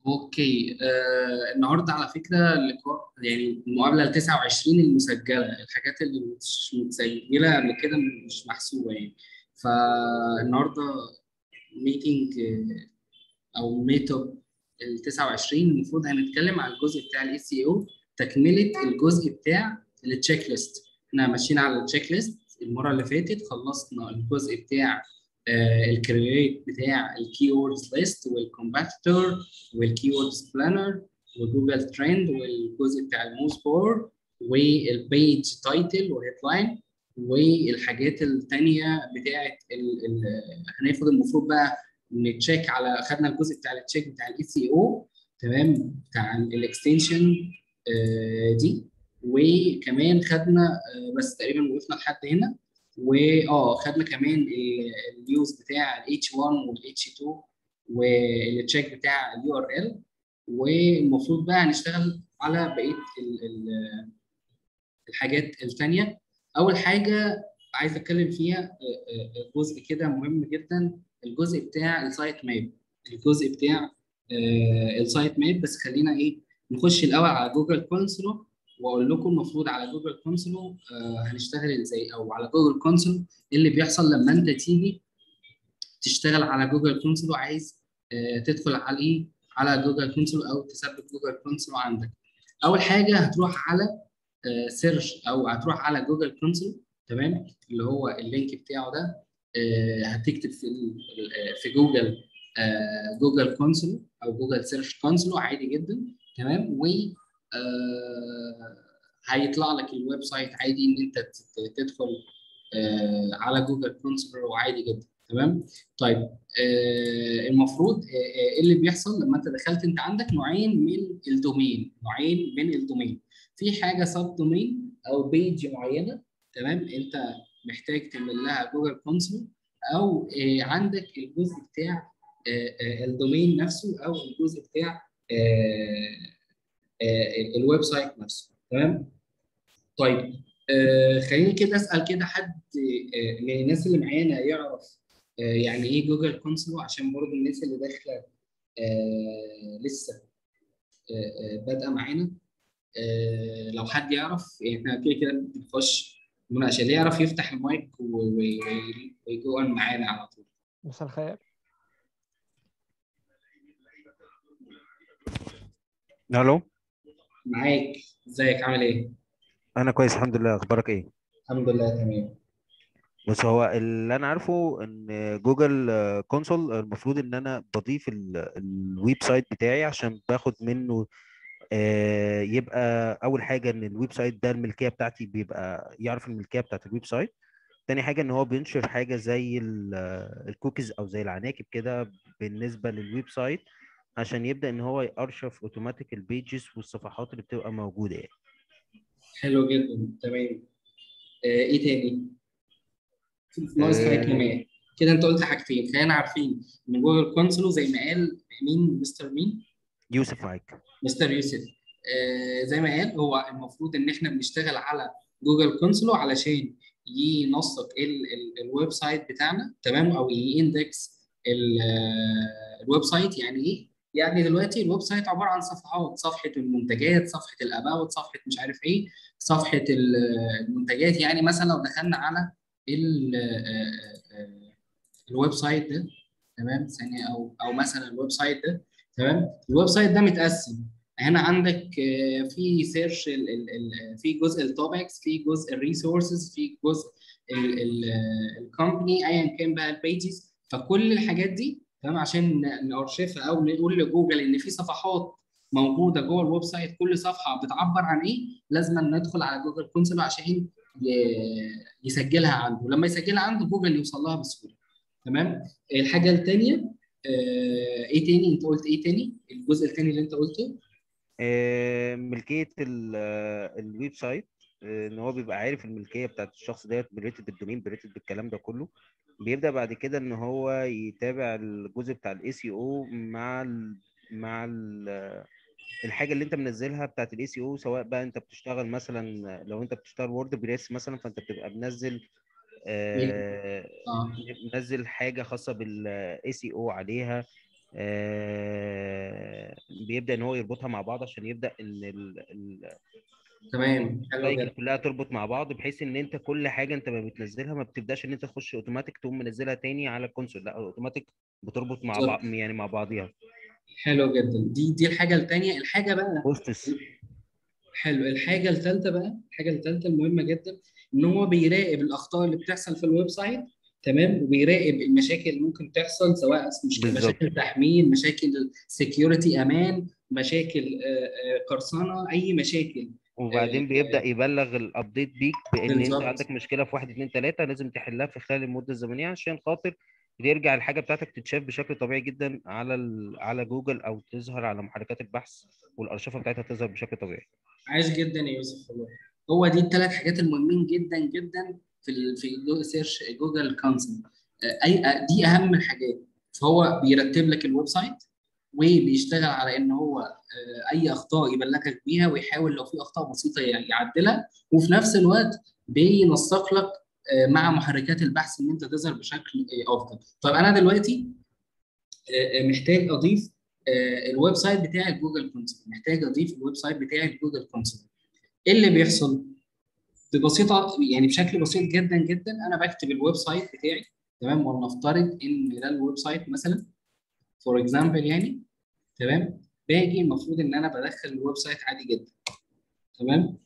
اوكي آه النهارده على فكره اللقاء يعني المقابله ال 29 المسجله الحاجات اللي مش متسجله قبل كده مش محسوبه يعني فالنهارده ميتنج او ميت اب ال 29 المفروض هنتكلم على الجزء بتاع الاي سي او تكمله الجزء بتاع التشيك ليست احنا ماشيين على التشيك ليست المره اللي فاتت خلصنا الجزء بتاع الكرييت بتاع الكي ووردز ليست والكومباتيتور والكي ووردز بلانر وجوجل ترند والجزء بتاع الموز بورد والبيج تايتل وهيدلاين والحاجات الثانيه بتاعه ال ال هناخد المفروض بقى نتشيك على خدنا الجزء بتاع التشيك بتاع الاي سي او تمام بتاع الاكستنشن دي وكمان خدنا بس تقريبا وقفنا لحد هنا واه خدنا كمان اليوز بتاع الاتش 1 والاتش 2 والتشيك بتاع اليو ار ال والمفروض بقى هنشتغل على بقيه ال ال الحاجات الثانيه اول حاجه عايز اتكلم فيها جزء كده مهم جدا الجزء بتاع السايت ماب الجزء بتاع السايت ماب بس خلينا ايه نخش الاول على جوجل كونسول واقول لكم المفروض على جوجل كونسول آه هنشتغل ازاي او على جوجل كونسول ايه اللي بيحصل لما انت تيجي تشتغل على جوجل كونسول وعايز آه تدخل عليه على جوجل كونسول او تثبت جوجل كونسول عندك اول حاجه هتروح على آه سيرش او هتروح على جوجل كونسول تمام اللي هو اللينك بتاعه ده هتكتب في في جوجل جوجل كونسول او جوجل سيرش كونسول عادي جدا تمام و آه هيطلع لك الويب سايت عادي ان انت تدخل آه على جوجل كونسول وعادي جدا تمام طيب آه المفروض ايه اللي بيحصل لما انت دخلت انت عندك نوعين من الدومين نوعين من الدومين في حاجه سب دومين او بيج معينه تمام انت محتاج تعمل لها جوجل كونسول او عندك الجزء بتاع الدومين نفسه او الجزء بتاع الويب سايت نفسه تمام طيب آه خليني كده اسال كده حد آه من الناس اللي معانا يعرف آه يعني ايه جوجل كونسول عشان برضه الناس اللي داخله آه لسه آه بادئه معانا آه لو حد يعرف احنا كده كده بنخش مناقشه اللي يعرف يفتح المايك ويجون معانا على طول مساء الخير الو معاك ازيك عامل ايه؟ انا كويس الحمد لله اخبارك ايه الحمد لله تمام بس هو اللي انا عارفه ان جوجل كونسول المفروض ان انا بضيف الويب سايت بتاعي عشان باخد منه يبقى اول حاجه ان الويب سايت ده الملكيه بتاعتي بيبقى يعرف الملكيه بتاعت الويب سايت تاني حاجه ان هو بينشر حاجه زي الكوكيز او زي العناكب كده بالنسبه للويب سايت عشان يبدا ان هو يارشف اوتوماتيك البيجز والصفحات اللي بتبقى موجوده يعني حلو جدا تمام آه ايه تاني؟ ناقص حاجه كمان كده انت قلت حاجتين خلينا عارفين ان جوجل كونسول زي ما قال مين مستر مين؟ يوسف معاك مستر يوسف آه زي ما قال هو المفروض ان احنا بنشتغل على جوجل كونسول علشان ينسق الويب سايت بتاعنا تمام او يندكس الويب سايت يعني ايه؟ يعني دلوقتي الويب سايت عباره عن صفحات صفحه المنتجات صفحه الاباوت صفحه مش عارف ايه صفحه المنتجات يعني مثلا لو دخلنا على الويب سايت ده تمام ثانيه او او مثلا الويب سايت ده تمام الويب سايت ده متقسم هنا عندك في سيرش في جزء التوبكس في جزء الريسورسز في جزء الكومباني ايا كان بقى البيجز فكل الحاجات دي تمام عشان نارشفها او نقول لجوجل ان في صفحات موجوده جوه الويب سايت كل صفحه بتعبر عن ايه لازم ندخل على جوجل كونسول عشان يسجلها عنده لما يسجلها عنده جوجل يوصل لها بسهوله تمام الحاجه الثانيه آه ايه تاني انت قلت ايه تاني الجزء الثاني اللي انت قلته آه ملكيه الويب سايت آه ان هو بيبقى عارف الملكيه بتاعت الشخص ديت بريتد بالدومين بريتد بالكلام ده كله بيبدا بعد كده ان هو يتابع الجزء بتاع الاي سي او مع ال مع ال الحاجه اللي انت منزلها بتاعت الاي سي او سواء بقى انت بتشتغل مثلا لو انت بتشتغل وورد بريس مثلا فانت بتبقى منزل آه منزل حاجه خاصه بالاي سي او عليها آه، بيبدا ان هو يربطها مع بعض عشان يبدا ان ال- ال- تمام حلو السايكل جدا كلها تربط مع بعض بحيث ان انت كل حاجه انت ما بتنزلها ما بتبداش ان انت تخش اوتوماتيك تقوم منزلها تاني على الكونسول لا اوتوماتيك بتربط مع بالظبط. بعض يعني مع بعضيها حلو جدا دي دي الحاجه الثانيه الحاجه بقى هوستس حلو الحاجه الثالثه بقى الحاجه الثالثه المهمه جدا ان هو بيراقب الاخطاء اللي بتحصل في الويب سايت تمام وبيراقب المشاكل اللي ممكن تحصل سواء مش بالظبط. مشاكل تحميل مشاكل سكيورتي امان مشاكل آه، آه، قرصنه اي مشاكل وبعدين آه، بيبدا يبلغ الابديت بيك بان انت بالظبط. عندك مشكله في 1 2 3 لازم تحلها في خلال المده الزمنيه عشان خاطر ترجع الحاجه بتاعتك تتشاف بشكل طبيعي جدا على ال... على جوجل او تظهر على محركات البحث والارشفه بتاعتها تظهر بشكل طبيعي عايش جدا يا يوسف والله هو دي الثلاث حاجات المهمين جدا جدا في ال في جو سيرش جوجل كونسل اي آه، دي اهم الحاجات فهو بيرتب لك الويب سايت وبيشتغل على ان هو آه، اي اخطاء يبلغك بيها ويحاول لو في اخطاء بسيطه يعدلها وفي نفس الوقت بينسق لك آه، مع محركات البحث ان انت تظهر بشكل آه، افضل طيب انا دلوقتي آه، آه، محتاج اضيف آه، الويب سايت بتاعي جوجل كونسول محتاج اضيف الويب سايت بتاعي جوجل كونسول ايه اللي بيحصل ببسيطه يعني بشكل بسيط جدا جدا انا بكتب الويب سايت بتاعي تمام ولنفترض ان ده الويب سايت مثلا فور اكزامبل يعني تمام باجي المفروض ان انا بدخل الويب سايت عادي جدا تمام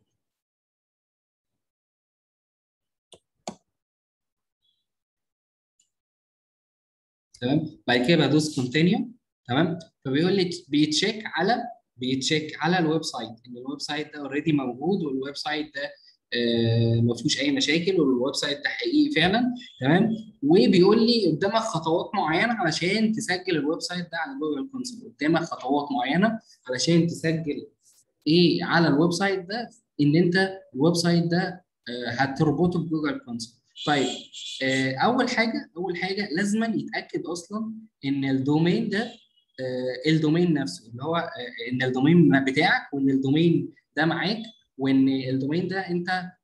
تمام بعد كده بدوس كونتينيو تمام فبيقول لك بيتشيك على بيتشيك على الويب سايت ان الويب سايت ده اوريدي موجود والويب سايت ده آه ما فيهوش اي مشاكل والويب سايت ده حقيقي فعلا تمام وبيقول لي قدامك خطوات معينه علشان تسجل الويب سايت ده على جوجل كونسول قدامك خطوات معينه علشان تسجل ايه على الويب سايت ده ان انت الويب سايت ده آه هتربطه بجوجل كونسول طيب آه اول حاجه اول حاجه لازم يتاكد اصلا ان الدومين ده آه الدومين نفسه اللي هو آه ان الدومين بتاعك وان الدومين ده معاك وان الدومين ده انت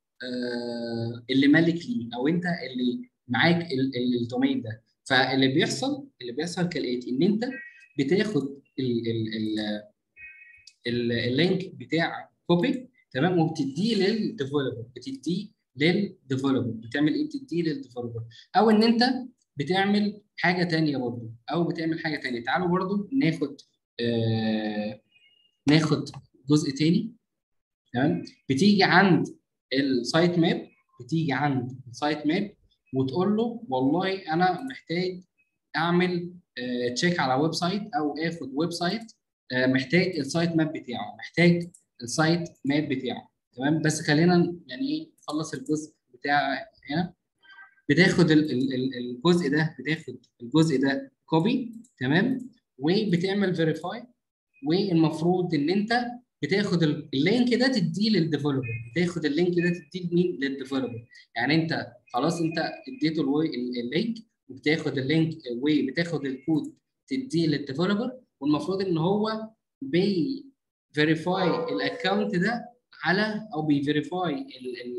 آه اللي مالك ليه او انت اللي معاك ال- ال- الدومين ده فاللي بيحصل اللي بيحصل كالاتي ان انت بتاخد ال ال ال ال- اللينك بتاع كوبي تمام وبتديه للديفلوبر بتديه للديفلوبر بتعمل ايه بتديه للديفلوبر او ان انت بتعمل حاجه تانية برضو او بتعمل حاجه تانية تعالوا برضو ناخد آه ناخد جزء تاني تمام بتيجي عند السايت ماب بتيجي عند السايت ماب وتقول له والله انا محتاج اعمل تشيك على ويب سايت او اخد ويب سايت آه، محتاج السايت ماب بتاعه محتاج السايت ماب بتاعه تمام بس خلينا يعني ايه نخلص الجزء بتاع هنا بتاخد ال- ال- ال- الجزء ده بتاخد الجزء ده كوبي تمام وبتعمل فيريفاي والمفروض ان انت بتاخد ال- اللينك ده تديه للديفلوبر بتاخد اللينك ده تديه لمين للديفلوبر يعني انت خلاص انت اديته الوي- ال- اللينك وبتاخد اللينك وبتاخد الكود تديه للديفلوبر والمفروض ان هو بيفيريفاي الاكونت ده على او بيفيريفاي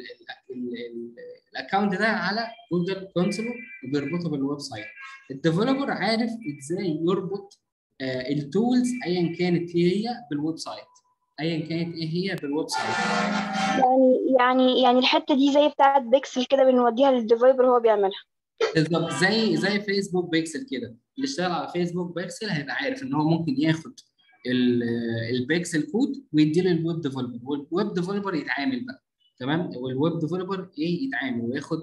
الاكونت ده على جوجل كونسول وبيربطه بالويب سايت الديفلوبر عارف ازاي يربط آه، التولز ايا كانت هي هي بالويب سايت ايا كانت ايه هي بالويب سايت يعني يعني يعني الحتة دي زي بتاعة بيكسل كده بنوديها للديفلوبر هو بيعملها بالظبط زي زي فيسبوك بيكسل كده اللي اشتغل على فيسبوك بيكسل هيبقى عارف ان هو ممكن ياخد ال- البيكسل كود ويديه للويب ديفلوبر والويب ديفلوبر يتعامل بقى تمام والويب ديفلوبر ايه يتعامل وياخد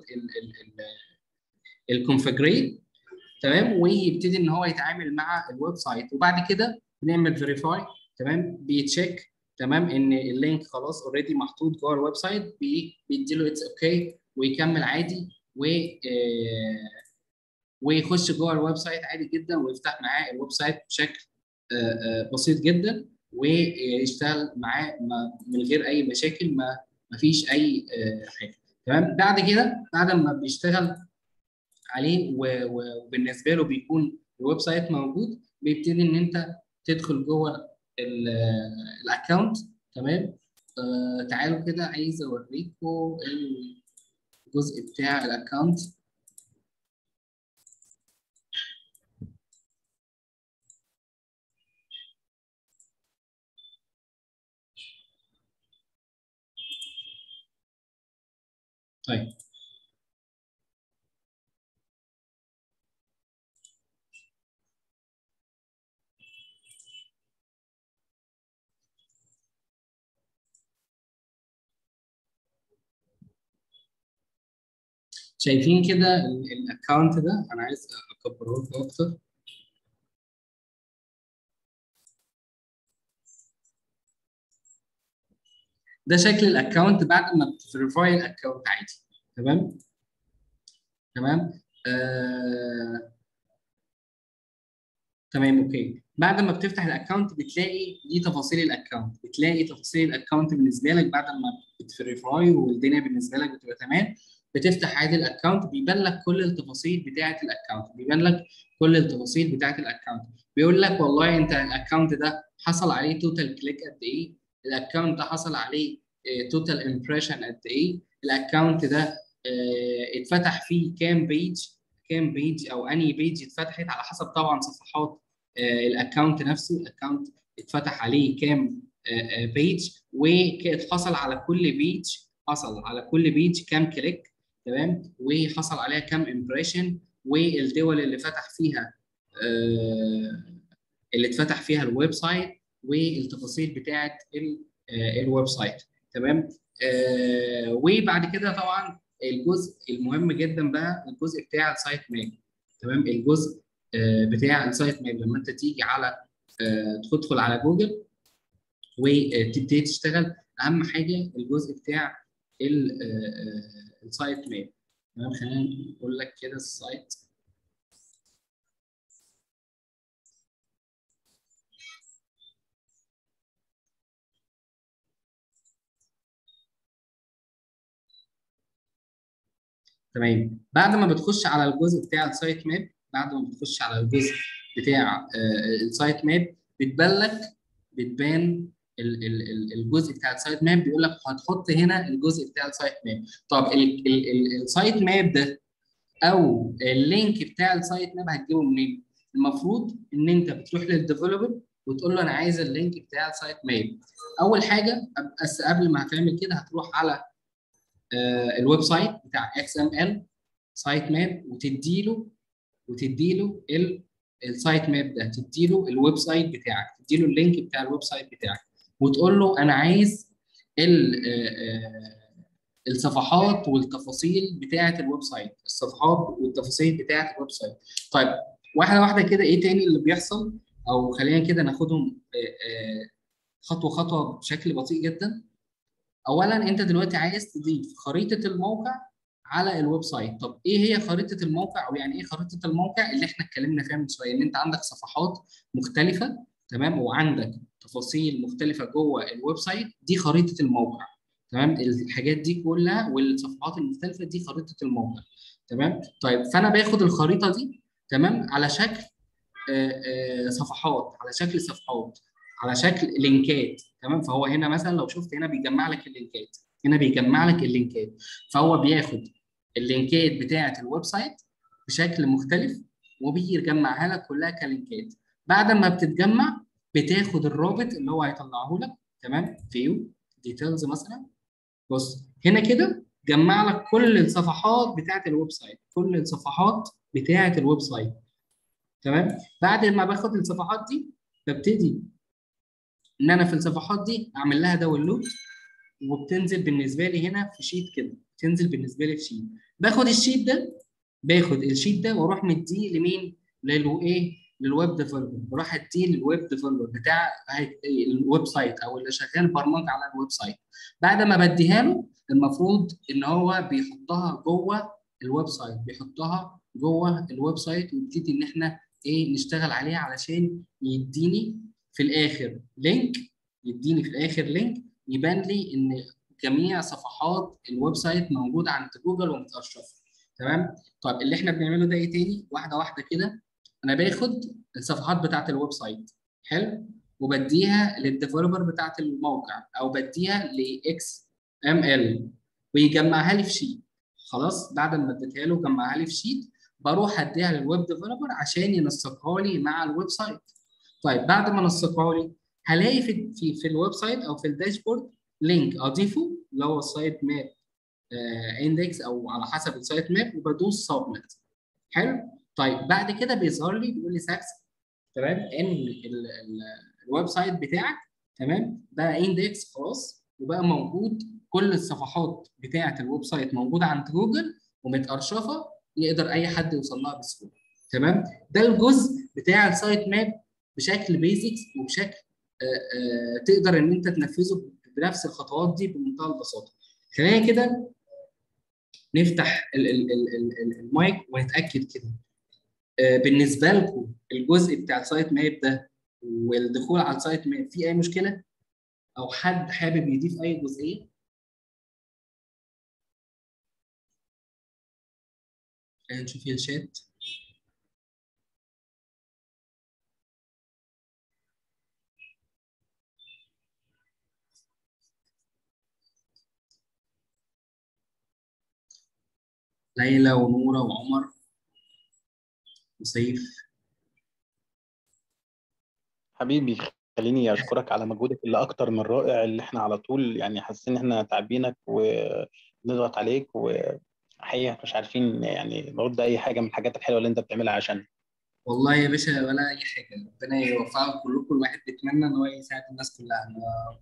الكونفجريت تمام ويبتدي ان هو يتعامل مع الويب سايت وبعد كده بنعمل فيريفاي تمام بيتشيك تمام ان اللينك خلاص اوريدي محطوط جوه الويب سايت بي- بيديله اتس اوكي ويكمل عادي و آه، ويخش جوه الويب سايت عادي جدا ويفتح معاه الويب سايت بشكل آه، آه، بسيط جدا ويشتغل معاه ما- من غير اي مشاكل ما ما فيش اي آه، حاجه تمام بعد كده بعد ما بيشتغل عليه و- و- وبالنسبه له بيكون الويب سايت موجود بيبتدي ان انت تدخل جوه الاكونت تمام آه تعالوا كده عايز اوريكم الجزء بتاع الاكونت طيب شايفين كده الاكونت ده انا عايز اكبره لكم اكتر ده شكل الاكونت بعد ما بتفيريفاي الاكونت عادي تمام تمام آه... تمام اوكي بعد ما بتفتح الاكونت بتلاقي دي تفاصيل الاكونت بتلاقي تفاصيل الاكونت بالنسبه لك بعد ما بتفيريفاي والدنيا بالنسبه لك بتبقى تمام بتفتح عادي الاكونت بيبان لك كل التفاصيل بتاعه الاكونت بيبان لك كل التفاصيل بتاعه الاكونت بيقول لك والله انت الاكونت ده حصل عليه توتال كليك قد ايه الاكونت ده حصل عليه توتال امبريشن قد ايه الاكونت ده اه اتفتح فيه كام بيج كام بيج او اني بيج اتفتحت على حسب طبعا صفحات اه الاكونت نفسه الاكونت اتفتح عليه كام اه بيج وحصل على كل بيج حصل على كل بيج كام كليك تمام وحصل عليها كام امبريشن والدول اللي فتح فيها اللي اتفتح فيها الويب سايت والتفاصيل بتاعه الويب سايت تمام آه وبعد كده طبعا الجزء المهم جدا بقى الجزء بتاع السايت ماب تمام الجزء آه بتاع السايت ماب لما انت تيجي على آه تدخل على جوجل وتبتدي تشتغل اهم حاجه الجزء بتاع السايت ماب تمام خلينا نقول لك كده السايت تمام بعد ما بتخش على الجزء بتاع السايت ماب بعد ما بتخش على الجزء بتاع السايت ماب بتبان لك بتبان الجزء بتاع السايت ماب بيقول لك هتحط هنا الجزء بتاع السايت ماب طب السايت ماب ده او اللينك بتاع السايت ماب هتجيبه منين؟ المفروض ان انت بتروح للديفلوبر وتقول له انا عايز اللينك بتاع السايت ماب اول حاجه بس قبل ما هتعمل كده هتروح على الويب سايت بتاع اكس ام ال سايت ماب وتديله وتديله السايت ماب ده تديله الويب سايت بتاعك تديله اللينك بتاع الويب سايت بتاعك وتقول له انا عايز الصفحات والتفاصيل بتاعه الويب سايت الصفحات والتفاصيل بتاعه الويب سايت طيب واحده واحده كده ايه تاني اللي بيحصل او خلينا كده ناخدهم خطوه خطوه بشكل بطيء جدا اولا انت دلوقتي عايز تضيف خريطه الموقع على الويب سايت طب ايه هي خريطه الموقع او يعني ايه خريطه الموقع اللي احنا اتكلمنا فيها من شويه ان انت عندك صفحات مختلفه تمام وعندك تفاصيل مختلفه جوه الويب سايت دي خريطه الموقع تمام الحاجات دي كلها والصفحات المختلفه دي خريطه الموقع تمام طيب فانا باخد الخريطه دي تمام على شكل آآ آآ صفحات على شكل صفحات على شكل لينكات تمام فهو هنا مثلا لو شفت هنا بيجمع لك اللينكات هنا بيجمع لك اللينكات فهو بياخد اللينكات بتاعه الويب سايت بشكل مختلف وبيجمعها لك كلها كلينكات بعد ما بتتجمع بتاخد الرابط اللي هو هيطلعه لك تمام فيو ديتيلز مثلا بص هنا كده جمع لك كل الصفحات بتاعه الويب سايت كل الصفحات بتاعه الويب سايت تمام بعد ما باخد الصفحات دي ببتدي ان انا في الصفحات دي اعمل لها داونلود وبتنزل بالنسبه لي هنا في شيت كده بتنزل بالنسبه لي في شيت باخد الشيت ده باخد الشيت ده واروح مديه لمين للو ايه للويب ديفلوبر بروح اديه للويب ديفلوبر بتاع الويب سايت او اللي شغال برمجه على الويب سايت بعد ما بديها له المفروض ان هو بيحطها جوه الويب سايت بيحطها جوه الويب سايت ويبتدي ان احنا ايه نشتغل عليها علشان يديني في الاخر لينك يديني في الاخر لينك يبان لي ان جميع صفحات الويب سايت موجوده عند جوجل ومتاشرفه تمام طيب اللي احنا بنعمله ده ايه تاني واحده واحده كده انا باخد الصفحات بتاعه الويب سايت حلو وبديها للديفلوبر بتاعه الموقع او بديها لاكس ام ال ويجمعها لي في شيت خلاص بعد ما اديتها له جمعها لي في شيت بروح اديها للويب ديفلوبر عشان ينسقها لي مع الويب سايت طيب بعد ما نسقها لي هلاقي في في, في الويب سايت او في الداشبورد لينك اضيفه اللي هو السايت ماب اندكس او على حسب السايت ماب وبدوس سبميت حلو طيب بعد كده بيظهر لي بيقول لي ساكس تمام ان ال- ال- الويب سايت بتاعك تمام بقى اندكس خلاص وبقى موجود كل الصفحات بتاعه الويب سايت موجوده عند جوجل ومتارشفه يقدر اي حد يوصل لها بسهوله تمام ده الجزء بتاع السايت ماب بشكل بيزكس وبشكل آه، آه، تقدر ان انت تنفذه بنفس الخطوات دي بمنتهى البساطه خلينا كده نفتح ال- ال- ال- ال- ال- المايك ونتاكد كده آه، بالنسبه لكم الجزء بتاع السايت ماب ده والدخول على السايت ماب فيه اي مشكله او حد حابب يضيف اي جزئيه خلينا نشوف الشات ليلى ونورة وعمر وسيف حبيبي خليني اشكرك على مجهودك اللي اكتر من رائع اللي احنا على طول يعني حاسين ان احنا تعبينك ونضغط عليك وحقيقة مش عارفين يعني نرد اي حاجه من الحاجات الحلوه اللي انت بتعملها عشان والله يا باشا ولا اي حاجه ربنا يوفقكم كلكم الواحد بيتمنى ان هو يساعد الناس كلها إن هو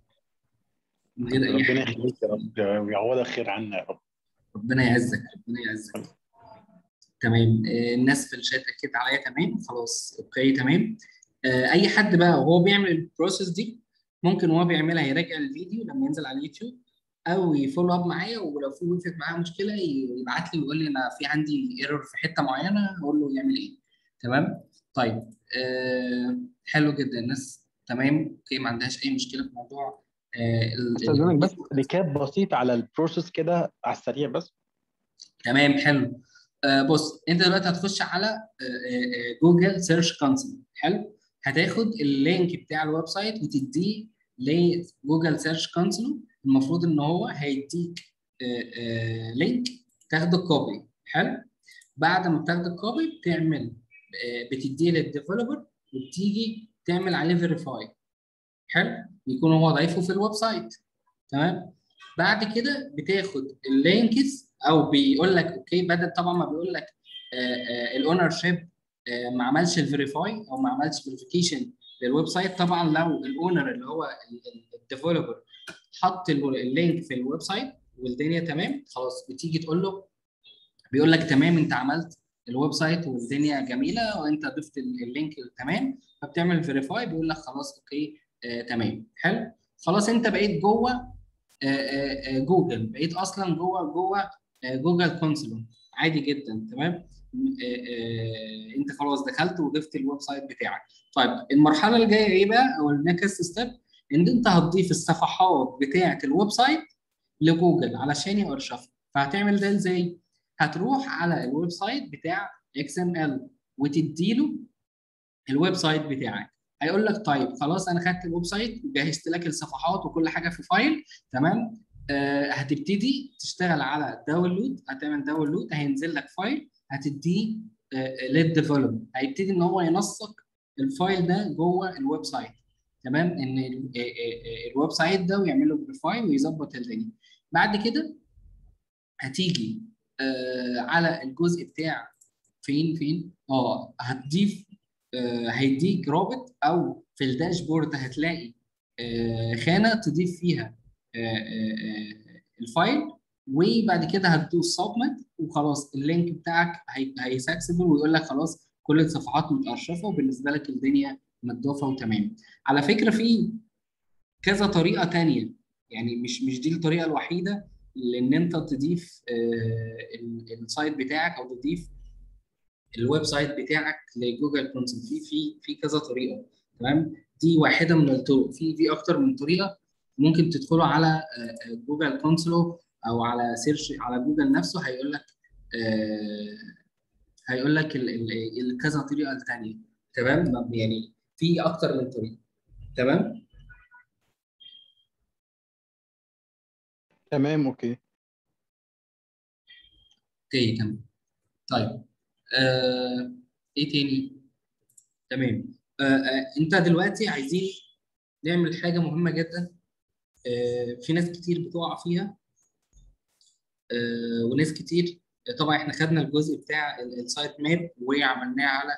من غير اي ربنا حاجه يخليك يا رب ويعوضك خير عنا يا رب ربنا يعزك ربنا يعزك تمام آه، الناس في الشات اكيد عليا تمام خلاص اوكي تمام آه، اي حد بقى وهو بيعمل البروسيس دي ممكن وهو بيعملها يراجع الفيديو لما ينزل على اليوتيوب او يفولو اب معايا ولو في وقفت معاه مشكله ي- يبعت لي ويقول لي انا في عندي ايرور في حته معينه اقول له يعمل ايه تمام طيب آه حلو جدا الناس تمام اوكي ما عندهاش اي مشكله في موضوع آه ال- استاذنك ال- بس ريكاب بسيط على البروسيس كده على السريع بس تمام حلو آه بص انت دلوقتي هتخش على آه، آه، جوجل سيرش كونسول حلو هتاخد اللينك بتاع الويب سايت وتديه لجوجل سيرش كونسول المفروض ان هو هيديك آه، آه، لينك تاخده كوبي حلو بعد ما بتاخد الكوبي بتعمل آه، بتديه للديفلوبر وبتيجي تعمل عليه فيريفاي حلو يكون هو ضايفه في الويب سايت تمام بعد كده بتاخد اللينكس او بيقول لك اوكي بدل طبعا ما بيقول لك الاونر شيب ما عملش الفيريفاي او ما عملش فيريفيكيشن للويب سايت طبعا لو الاونر اللي هو الديفلوبر حط ال- اللينك في الويب سايت والدنيا تمام خلاص بتيجي تقول له بيقول لك تمام انت عملت الويب سايت والدنيا جميله وانت ضفت ال- اللينك تمام فبتعمل فيريفاي بيقول لك خلاص اوكي آه تمام حلو خلاص انت بقيت جوه آه، آه، آه، جوجل بقيت اصلا جوه جوه آه، جوجل كونسول عادي جدا تمام آه، آه، انت خلاص دخلت وضفت الويب سايت بتاعك طيب المرحله الجايه ايه بقى او النكست ستيب ان انت هتضيف الصفحات بتاعه الويب سايت لجوجل علشان يارشفها فهتعمل ده ازاي هتروح على الويب سايت بتاع اكس ام ال وتديله الويب سايت بتاعك هيقول لك طيب خلاص انا خدت الويب سايت وجهزت لك الصفحات وكل حاجه في فايل تمام آه هتبتدي تشتغل على داونلود هتعمل داونلود هينزل لك فايل هتديه آه للديفلوبر هيبتدي ان هو ينسق الفايل ده جوه الويب سايت تمام ان ال- آه، آه، آه، الويب سايت ده ويعمل له فيريفاي ويظبط الدنيا بعد كده هتيجي آه على الجزء بتاع فين فين اه هتضيف آه هيديك رابط او في الداشبورد هتلاقي آه خانه تضيف فيها آه آه آه الفايل وبعد كده هتدوس سبمت وخلاص اللينك بتاعك هي- هيسكسبل ويقول لك خلاص كل الصفحات متأرشفة وبالنسبة لك الدنيا متضافة وتمام على فكرة في كذا طريقة تانية يعني مش مش دي الطريقة الوحيدة لان انت تضيف آه، ال- السايت بتاعك او تضيف الويب سايت بتاعك لجوجل كونسول في في في كذا طريقه تمام دي واحده من الطرق في في اكتر من طريقه ممكن تدخلوا على آه، آه، جوجل كونسول او على سيرش على جوجل نفسه هيقول لك آه، هيقول لك ال- ال- ال- كذا طريقه الثانيه تمام يعني في اكتر من طريقه تمام تمام اوكي اوكي تمام طيب آه، ايه تاني تمام آه، آه، انت دلوقتي عايزين نعمل حاجه مهمه جدا آه، في ناس كتير بتقع فيها آه، وناس كتير طبعا احنا خدنا الجزء بتاع ال- السايت ماب وعملناه على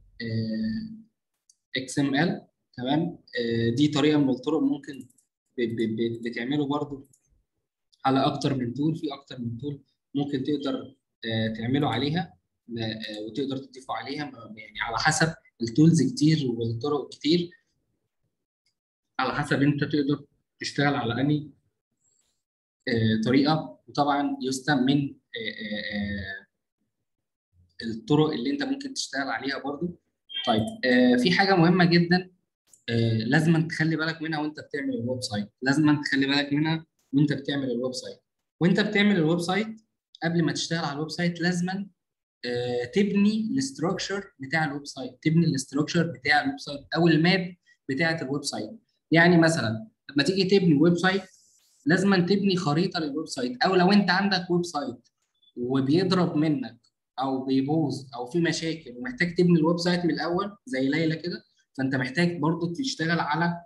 اكس ام ال تمام آه، دي طريقه من الطرق ممكن ب- ب- ب- بتعمله برضو على اكتر من تول في اكتر من تول ممكن تقدر آه، تعمله عليها آه، وتقدر تضيفه عليها يعني على حسب التولز كتير والطرق كتير على حسب انت تقدر تشتغل على انهي آه، طريقه وطبعا يستم من آه، آه، آه، الطرق اللي انت ممكن تشتغل عليها برضو طيب آه، في حاجه مهمه جدا آه، لازم تخلي بالك منها وانت بتعمل الويب سايت لازم تخلي بالك منها وانت بتعمل الويب سايت وانت بتعمل الويب سايت قبل ما تشتغل على الويب سايت لازم آه، تبني الاستراكشر بتاع الويب سايت تبني الاستراكشر بتاع الويب سايت او الماب بتاعه الويب سايت يعني مثلا لما تيجي تبني ويب سايت لازم تبني خريطه للويب سايت او لو انت عندك ويب سايت وبيضرب منك او بيبوظ او في مشاكل ومحتاج تبني الويب سايت من الاول زي ليلى كده فانت محتاج برضو تشتغل على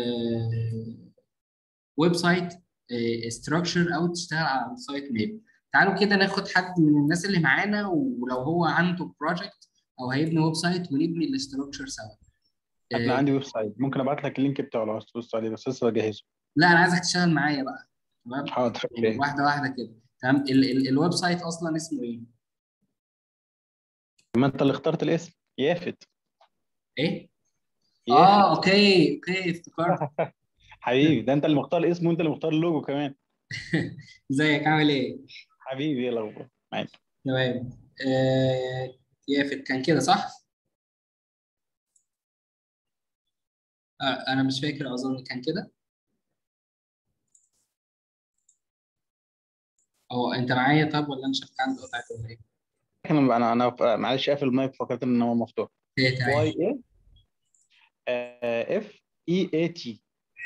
ويب سايت ستراكشر او تشتغل على سايت ماب تعالوا كده ناخد حد من الناس اللي معانا ولو هو عنده بروجكت او هيبني ويب سايت ونبني الاستراكشر سوا انا آه، عندي ويب سايت ممكن ابعت لك اللينك بتاعه لو عايز تبص عليه بس لسه بجهزه لا انا عايزك تشتغل معايا بقى تمام حاضر يعني اوكي واحده واحده كده تمام ال- ال- الويب سايت اصلا اسمه ايه؟ ما انت اللي اخترت الاسم يافت ايه؟ اه يافت اوكي اوكي افتكرت حبيبي ده انت اللي مختار الاسم وانت اللي مختار اللوجو كمان ازيك عامل ايه؟ حبيبي ايه الاخبار معاك تمام آه يافت كان كده صح؟ آه انا مش فاكر اظن كان كده هو انت معايا طب ولا انا شفت عندي قطعت ولا ايه؟ انا انا انا معلش قافل المايك فكرت ان هو مفتوح ايه تمام واي اي اف اي اي تي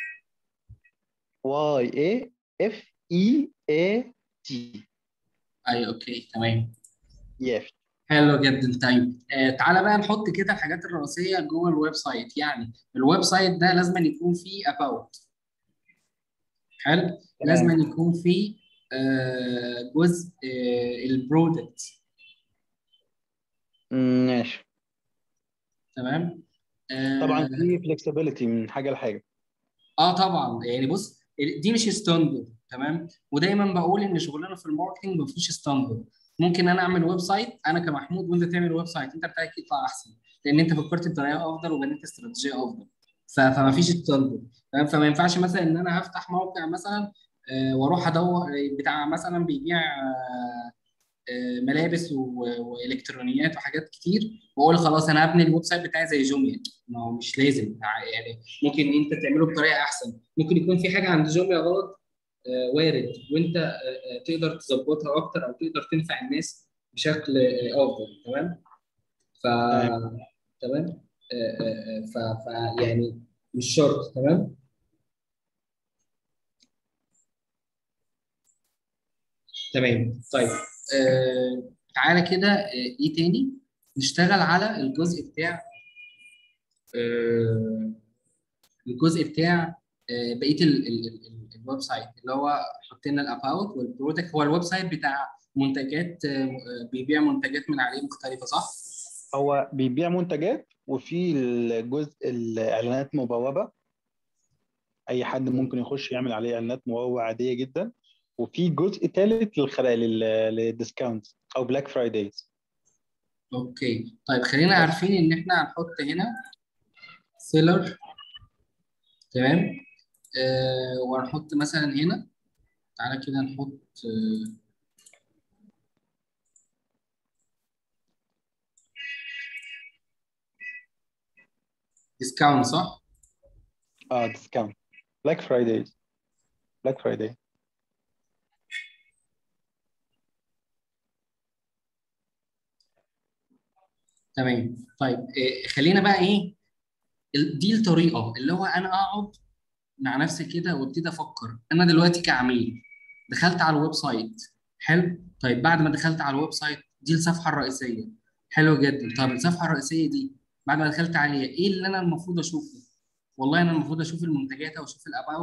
واي اي اف اي اي تي ايوه اوكي تمام يافت حلو جدا طيب آه تعالى بقى نحط كده الحاجات الرئيسيه جوه الويب سايت يعني الويب سايت ده لازم يكون فيه about حلو لازم تمام يكون فيه آه جزء آه البرودكت ماشي تمام طبعا اه في فلكسبيليتي من حاجه لحاجه آه طبعا يعني بص دي مش ستاندرد تمام ودايما بقول ان شغلنا في الماركتنج ما فيش ستاندرد ممكن انا اعمل ويب سايت انا كمحمود وانت تعمل ويب سايت انت بتاعك يطلع احسن لان انت فكرت بطريقه افضل وبنيت استراتيجيه افضل ف- فما فيش ستاندرد تمام فما ينفعش مثلا ان انا افتح موقع مثلا آه، واروح ادور بتاع مثلا بيبيع آه، آه، ملابس و- والكترونيات وحاجات كتير واقول خلاص انا هبني الويب سايت بتاعي زي جوميا ما هو مش لازم يعني ممكن انت تعمله بطريقه احسن ممكن يكون في حاجه عند جوميا غلط آه، وارد وانت آه، آه، تقدر تظبطها اكتر او تقدر تنفع الناس بشكل آه، افضل تمام ف تمام تمام آه، آه، آه، ف... ف يعني مش شرط تمام تمام طيب آه تعالى كده آه ايه تاني نشتغل على الجزء بتاع آه الجزء بتاع آه بقيه ال- ال- ال- ال- الويب سايت اللي هو حطينا الاباوت والبرودكت هو الويب سايت بتاع منتجات آه آه، بيبيع منتجات من عليه مختلفه صح؟ هو بيبيع منتجات وفي الجزء الاعلانات مبوبه اي حد ممكن يخش يعمل عليه اعلانات مبوبه عاديه جدا وفي جزء ثالث للخلا لل- للديسكاونت او بلاك فرايدايز اوكي طيب خلينا عارفين ان احنا هنحط هنا سيلر تمام آه وهنحط مثلا هنا تعالى كده نحط آه ديسكاونت صح؟ اه ديسكاونت بلاك فرايدايز بلاك فرايداي تمام طيب آه خلينا بقى ايه ال- دي الطريقه اللي هو انا اقعد مع نفسي كده وابتدي افكر انا دلوقتي كعميل دخلت على الويب سايت حلو طيب بعد ما دخلت على الويب سايت دي الصفحه الرئيسيه حلو جدا طب الصفحه الرئيسيه دي بعد ما دخلت عليها ايه اللي انا المفروض اشوفه والله انا المفروض اشوف المنتجات او اشوف الاباوت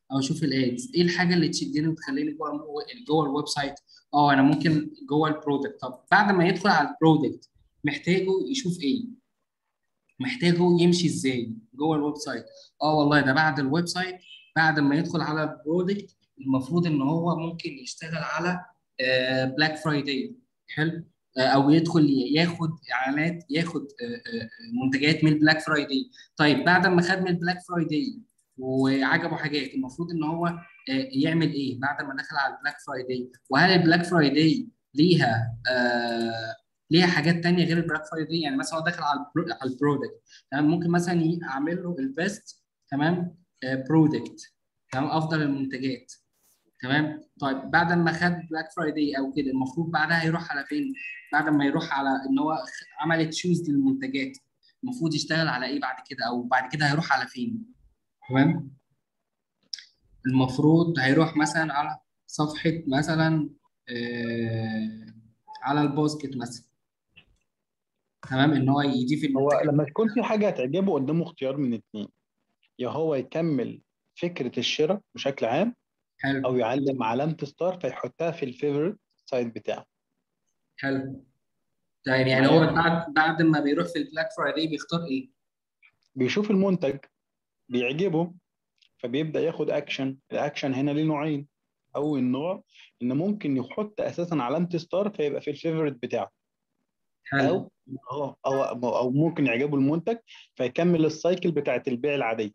او اشوف الادز ايه الحاجه اللي تشدني وتخليني جوه جوه الويب سايت اه انا ممكن جوه البرودكت طب بعد ما يدخل على البرودكت محتاجه يشوف ايه محتاجه يمشي ازاي جوه الويب سايت اه والله ده بعد الويب سايت بعد ما يدخل على البرودكت المفروض ان هو ممكن يشتغل على بلاك فرايداي حلو آه، او يدخل ياخد اعلانات ياخد آه، آه، آه، منتجات من البلاك فرايداي طيب بعد ما خد من البلاك فرايداي وعجبه حاجات المفروض ان هو آه، يعمل ايه بعد ما دخل على البلاك فرايداي وهل البلاك فرايداي ليها آه ليها حاجات تانية غير البلاك فرايداي يعني مثلا هو داخل على البرو- على البرودكت تمام ممكن مثلا ي- اعمل له البيست تمام برودكت تمام افضل المنتجات تمام طيب بعد ما خد بلاك فرايداي او كده المفروض بعدها يروح على فين بعد ما يروح على ان هو خ- عمل تشوز للمنتجات المفروض يشتغل على ايه بعد كده او بعد كده هيروح على فين تمام المفروض هيروح مثلا على صفحة مثلا آه على البوسكت مثلا تمام ان هو يضيف هو المنتجات لما تكون في حاجه هتعجبه قدامه اختيار من اتنين يا هو يكمل فكره الشراء بشكل عام حلو او يعلم علامه ستار فيحطها في الفيفورت سايت بتاعه حلو طيب يعني هو بعد بعد ما بيروح في البلاك فرايداي بيختار ايه؟ بيشوف المنتج بيعجبه فبيبدا ياخد اكشن الاكشن هنا ليه نوعين اول نوع ان ممكن يحط اساسا علامه ستار فيبقى في الفيفورت بتاعه حلو او اه او او ممكن يعجبه المنتج فيكمل السايكل بتاعت البيع العاديه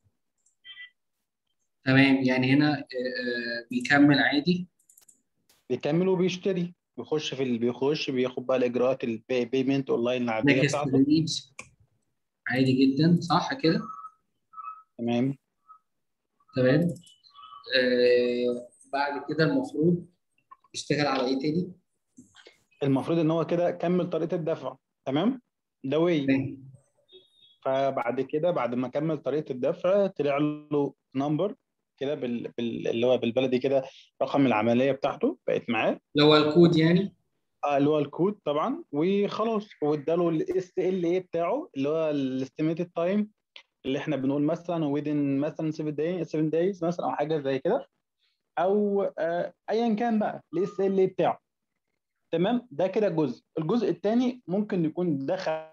تمام يعني هنا آه، آه، بيكمل عادي بيكمل وبيشتري بيخش في ال... بيخش بياخد بقى الاجراءات البيمنت اونلاين العاديه نكست بتاعته بيج عادي جدا صح كده؟ تمام تمام آه بعد كده المفروض يشتغل على ايه تاني؟ المفروض ان هو كده كمل طريقه الدفع تمام ده واي تمام. فبعد كده بعد ما كمل طريقه الدفع طلع له نمبر كده بال... بال... اللي هو بالبلدي كده رقم العمليه بتاعته بقت معاه اللي هو الكود يعني آه، اللي هو الكود طبعا وخلاص واداله الاس ال اي بتاعه اللي هو الاستيميتد تايم اللي احنا بنقول مثلا within مثلا 7 days 7 days مثلا او حاجه زي كده او آه، ايا كان بقى الاس ال اي بتاعه تمام ده كده جزء الجزء الثاني ممكن يكون دخل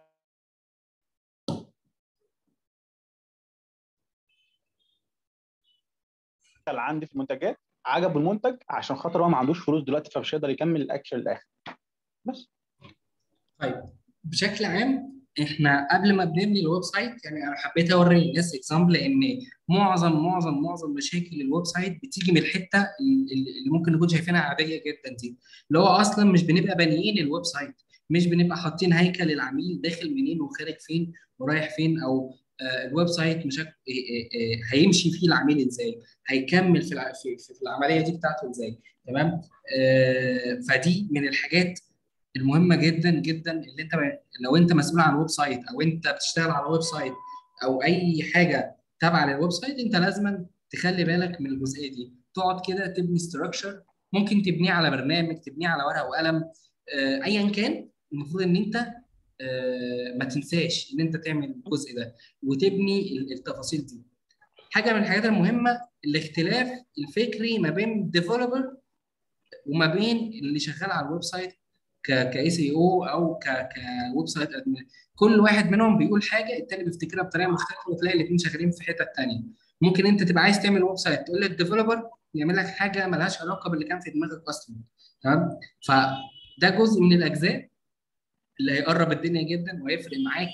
عندي في المنتجات عجبه المنتج عشان خاطر هو ما عندوش فلوس دلوقتي فمش هيقدر يكمل الاكشن للاخر بس طيب بشكل عام احنا قبل ما بنبني الويب سايت يعني انا حبيت اوري للناس اكزامبل ان معظم معظم معظم مشاكل الويب سايت بتيجي من الحته اللي اللي ممكن نكون شايفينها عاديه جدا دي اللي هو اصلا مش بنبقى بانيين الويب سايت مش بنبقى حاطين هيكل العميل داخل منين وخارج فين ورايح فين او آه، الويب سايت مش هك- آه، آه، آه، هيمشي فيه العميل ازاي هيكمل في الع- في في- في العمليه دي بتاعته ازاي تمام آه، فدي من الحاجات المهمه جدا جدا اللي انت لو انت مسؤول عن ويب سايت او انت بتشتغل على ويب سايت او اي حاجه تابعه للويب سايت انت لازم تخلي بالك من الجزئيه دي تقعد كده تبني ستراكشر ممكن تبنيه على برنامج تبنيه على ورقه وقلم آه، ايا كان المفروض ان انت آه، ما تنساش ان انت تعمل الجزء ده وتبني ال- التفاصيل دي حاجه من الحاجات المهمه الاختلاف الفكري ما بين الديفلوبر وما بين اللي شغال على الويب سايت كاي سي او او ك كويب سايت admin. كل واحد منهم بيقول حاجه التاني بيفتكرها بطريقه مختلفه وتلاقي الاثنين شغالين في حته ثانيه ممكن انت تبقى عايز تعمل ويب سايت تقول للديفلوبر يعمل لك حاجه ملهاش علاقه باللي كان في دماغك اصلا تمام فده جزء من الاجزاء اللي هيقرب الدنيا جدا وهيفرق معاك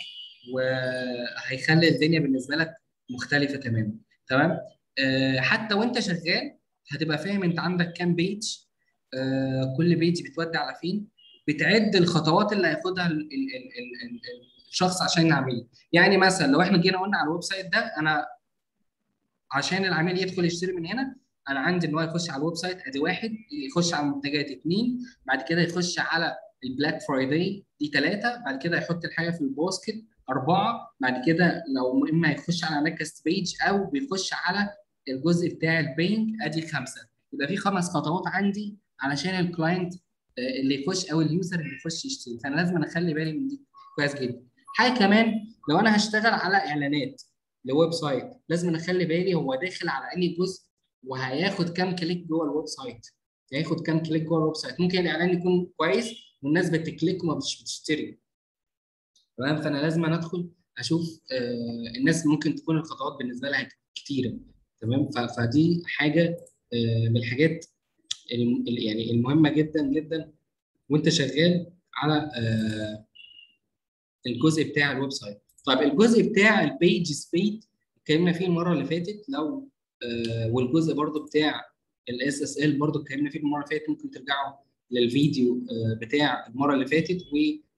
وهيخلي الدنيا بالنسبه لك مختلفه تماما تمام آه حتى وانت شغال هتبقى فاهم انت عندك كام بيج آه كل بيج بتودي على فين بتعد الخطوات اللي هياخدها ال- ال- ال- ال- ال- الشخص عشان العميل يعني مثلا لو احنا جينا قلنا على الويب سايت ده انا عشان العميل يدخل يشتري من هنا انا عندي ان هو يخش على الويب سايت ادي واحد يخش على المنتجات اثنين بعد كده يخش على البلاك فرايداي دي ثلاثه بعد كده يحط الحاجه في الباسكت اربعه بعد كده لو اما يخش على نكست بيج او بيخش على الجزء بتاع البينج ادي خمسه يبقى في خمس خطوات عندي علشان الكلاينت آه، اللي يخش او اليوزر اللي يخش يشتري فانا لازم اخلي بالي من دي كويس جدا حاجه كمان لو انا هشتغل على اعلانات لويب سايت لازم اخلي بالي هو داخل على انهي جزء وهياخد كام كليك جوه الويب سايت هياخد كام كليك جوه الويب سايت ممكن الاعلان يكون كويس والناس بتكليك وما مش بتشتري تمام فانا لازم أنا ادخل اشوف آه الناس ممكن تكون الخطوات بالنسبه لها كتيره تمام ف- فدي حاجه آه من الحاجات الم- ال- يعني المهمه جدا جدا وانت شغال على آه الجزء بتاع الويب سايت طيب الجزء بتاع البيج سبيد اتكلمنا فيه المره اللي فاتت لو آه والجزء برضو بتاع الاس اس ال برضو اتكلمنا فيه المره اللي فاتت ممكن ترجعوا للفيديو آه بتاع المره اللي فاتت و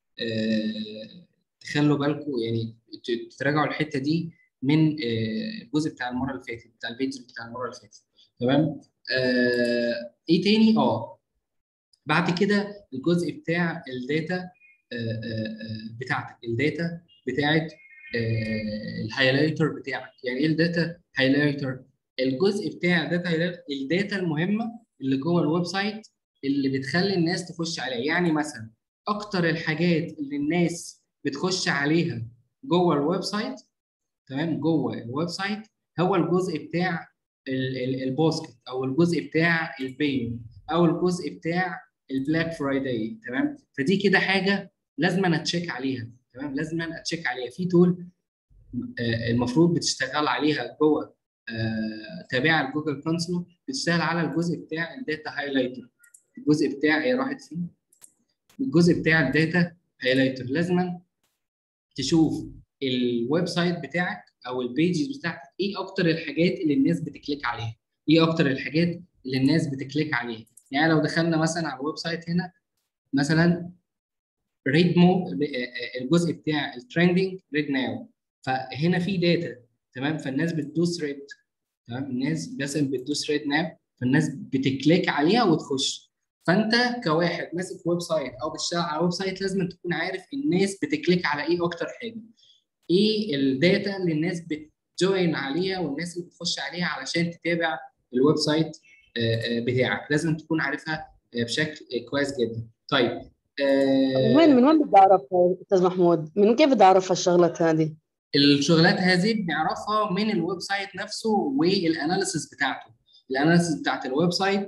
آه تخلوا بالكم يعني ت- تراجعوا الحته دي من آه الجزء بتاع المره اللي فاتت بتاع الفيديو بتاع المره اللي فاتت تمام آه ايه تاني اه بعد كده الجزء بتاع الداتا آه، آه، آه، بتاعتك الداتا بتاعت آه، الهايلايتر بتاعك يعني ايه الداتا هايلايتر الجزء بتاع داتا هايلايتر الداتا المهمه اللي جوه الويب سايت اللي بتخلي الناس تخش عليها يعني مثلا اكتر الحاجات اللي الناس بتخش عليها جوه الويب سايت تمام جوه الويب سايت هو الجزء بتاع ال- ال- الباسكت او الجزء بتاع البيم او الجزء بتاع البلاك فرايداي تمام فدي كده حاجه لازم انا اتشيك عليها تمام لازم انا اتشيك عليها في تول آه، المفروض بتشتغل عليها جوه آه، تابعه لجوجل كونسول بتشتغل على الجزء بتاع الداتا هايلايتر الجزء بتاع هي راحت فين الجزء بتاع الداتا هايلايتر لازم تشوف الويب سايت بتاعك او البيجز بتاعتك ايه اكتر الحاجات اللي الناس بتكليك عليها ايه اكتر الحاجات اللي الناس بتكليك عليها يعني لو دخلنا مثلا على الويب سايت هنا مثلا ريد مو الجزء بتاع الترندنج ريد ناو فهنا في داتا تمام فالناس بتدوس ريد تمام الناس مثلا بتدوس ريد ناو فالناس بتكليك عليها وتخش فانت كواحد ماسك ويب سايت او بتشتغل على ويب سايت لازم تكون عارف الناس بتكليك على ايه اكتر حاجه ايه الداتا اللي الناس بتجوين عليها والناس اللي بتخش عليها علشان تتابع الويب سايت آه، آه، بتاعك لازم تكون عارفها آه، بشكل آه، كويس جدا طيب آه، من وين من وين بدي اعرفها استاذ محمود؟ من كيف بدي اعرف الشغلات هذه؟ الشغلات هذه بنعرفها من الويب سايت نفسه والاناليسيس بتاعته الاناليسيس بتاعت الويب سايت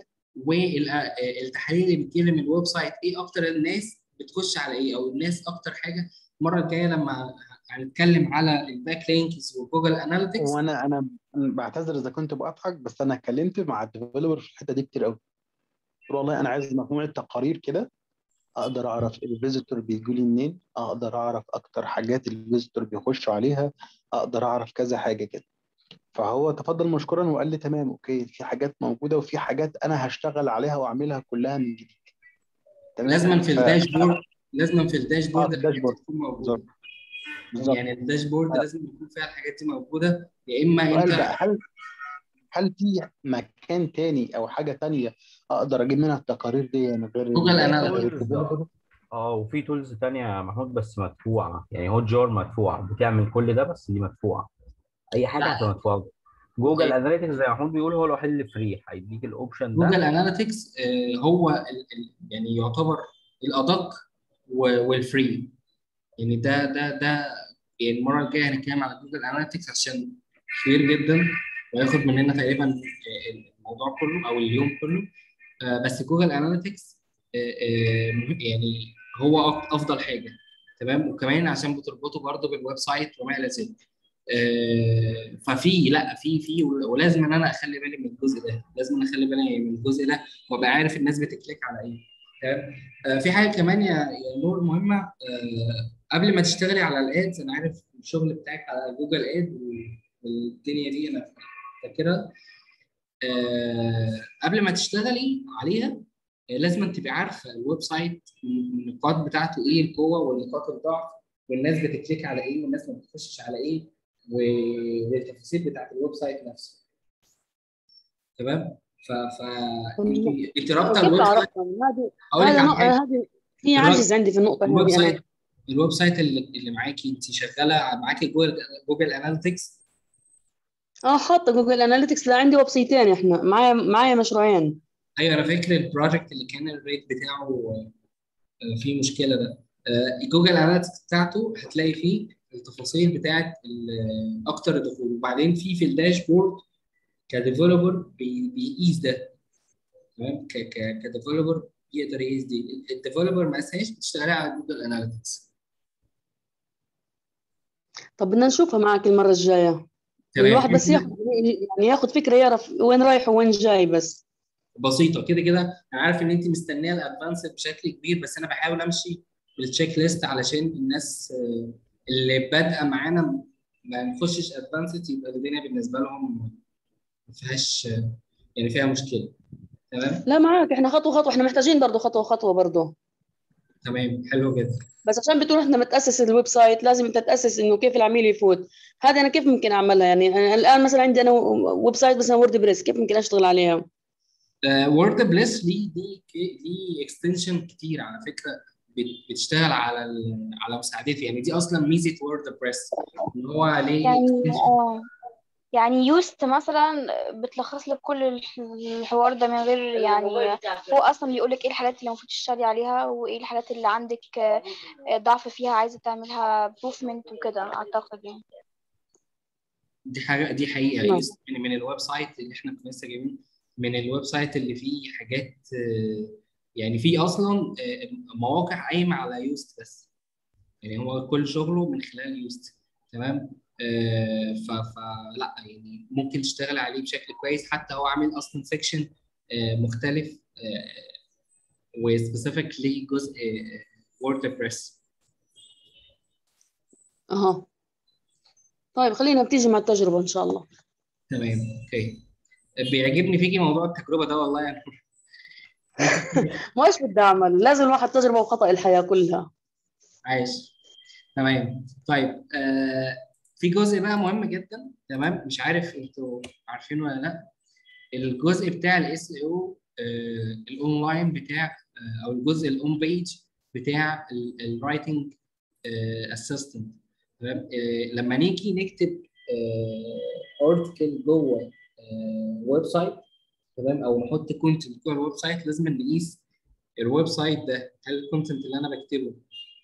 والتحاليل اللي بتجيلي من الويب سايت ايه اكتر الناس بتخش على ايه او الناس اكتر حاجه المره الجايه لما هنتكلم على الباك لينكس وجوجل اناليتكس وانا انا بعتذر اذا كنت بقطعك بس انا اتكلمت مع الديفلوبر في الحته دي كتير قوي قلت له والله انا عايز مجموعه تقارير كده اقدر اعرف الفيزيتور بيجوا لي منين اقدر اعرف اكتر حاجات الفيزيتور بيخشوا عليها اقدر اعرف كذا حاجه كده فهو تفضل مشكورا وقال لي تمام اوكي في حاجات موجوده وفي حاجات انا هشتغل عليها واعملها كلها من جديد تمام لازما في ف- الداشبورد لازما في الداشبورد آه، في الحاجات دي الداشبورد. تكون موجوده بالظبط بالظبط يعني الداشبورد لازم يكون فيها الحاجات دي موجوده يا اما سؤال انت بقى هل هل في مكان تاني او حاجه تانية اقدر اجيب منها التقارير دي من غير جوجل ال- أناليتكس. غير الديفلوبر؟ اه وفي تولز تانية يا محمود بس مدفوعة يعني هو جار مدفوع بتعمل كل ده بس دي مدفوعة أي حاجة لا. هتبقى مدفوعة جوجل أيوة. اناليتكس زي ما محمود بيقول هو الوحيد اللي فري هيديك الاوبشن جوجل ده اناليتكس هو ال ال يعني يعتبر الادق و- والفري يعني ده ده ده يعني المره الجايه هنتكلم على جوجل اناليتكس عشان كبير جدا وياخد مننا تقريبا آه، الموضوع كله او اليوم كله آه، بس جوجل اناليتكس يعني هو أف- افضل حاجه تمام وكمان عشان بتربطه برضه بالويب سايت وما الى ذلك آه، ففي لا في في ولازم ان انا اخلي بالي من الجزء ده لازم أنا اخلي بالي من الجزء ده وابقى عارف الناس بتكليك على ايه تمام آه، في حاجه كمان يا يا نور مهمه آه، قبل ما تشتغلي على الادز انا عارف الشغل بتاعك على جوجل اد والدنيا دي انا فاكرها آه، قبل ما تشتغلي عليها آه، لازم تبقي عارفه الويب سايت النقاط بتاعته ايه القوه ونقاط الضعف والناس بتكليك على ايه والناس ما بتخشش على ايه و- والتفاصيل بتاعت الويب سايت نفسه تمام ف ف انت انت رابطه كيف الويب سايت تعرفهم؟ هذه اقول لك هذا على نق- حاجه هذه في الويب- عاجز عندي في النقطة الويب هذه سايت أنا الويب سايت اللي, اللي معاكي انت شغاله معاكي جوجل جوجل اناليتكس اه حاطة جوجل اناليتكس لا عندي ويب سايتين احنا معايا معايا مشروعين ايوه انا فاكر البروجكت اللي كان الريت بتاعه آه، فيه مشكله ده آه، جوجل اناليتكس بتاعته هتلاقي فيه التفاصيل بتاعت ال- اكتر الدخول وبعدين في في الداشبورد كديفلوبر بي بيقيس ده تمام ك ك كديفلوبر يقدر يقيس دي الديفلوبر ما قاسهاش بتشتغلي على جوجل اناليتكس طب بدنا نشوفها معك المرة الجاية تمام الواحد بس ياخد يعني ياخد فكرة يعرف وين رايح وين جاي بس بسيطه كده كده انا عارف ان انت مستنيه الادفانس بشكل كبير بس انا بحاول امشي بالتشيك ليست علشان الناس آه، اللي بادئه معانا ما نخشش ادفانسد يبقى الدنيا بالنسبه لهم ما فيهاش آه، يعني فيها مشكله تمام لا معاك احنا خطوة خطوة احنا محتاجين برضه خطوة خطوة برضه تمام حلو جدا بس عشان بتقول احنا متأسس الويب سايت لازم انت تأسس انه كيف العميل يفوت هذا انا كيف ممكن اعملها يعني أنا الان مثلا عندي انا ويب سايت مثلا وورد بريس كيف ممكن اشتغل عليها وورد بليس ليه ليه ليه اكستنشن كتير على فكره بت- بتشتغل على ال- على مساعدتي يعني دي اصلا ميزه وورد بريس ان هو ليه يعني extension اه يعني يوست مثلا بتلخص لك كل الح- الحوار ده من غير يعني هو اصلا بيقول لك ايه الحاجات اللي المفروض تشتغلي عليها وايه الحاجات اللي عندك آه، ضعف فيها عايزه تعملها بروفمنت وكده اعتقد يعني دي حاجه دي حقيقه نعم. يوست من, من الويب سايت اللي احنا كنا لسه جايبين من الويب سايت اللي فيه حاجات آه، يعني فيه اصلا آه، مواقع قايمه على يوست بس يعني هو كل شغله من خلال يوست تمام آه، ف فلا يعني ممكن تشتغل عليه بشكل كويس حتى هو عامل اصلا سيكشن مختلف وسبيسيفيك لجزء ووردبريس اها طيب خلينا بتيجي مع التجربة ان شاء الله تمام اوكي بيعجبني فيكي موضوع التجربه ده والله يعني ما ايش بدي اعمل لازم الواحد تجربة وخطأ الحياة كلها عايش تمام طيب آه في جزء بقى مهم جدا تمام مش عارف انتوا عارفينه ولا لا الجزء بتاع الاس اي او الاونلاين بتاع آه، او الجزء الاون بيج بتاع الرايتنج اسيستنت تمام آه، لما نيجي نكتب ارتكل جوه ويب سايت تمام او نحط كونتنت جوه الويب سايت لازم نقيس الويب سايت ده هل الكونتنت اللي انا بكتبه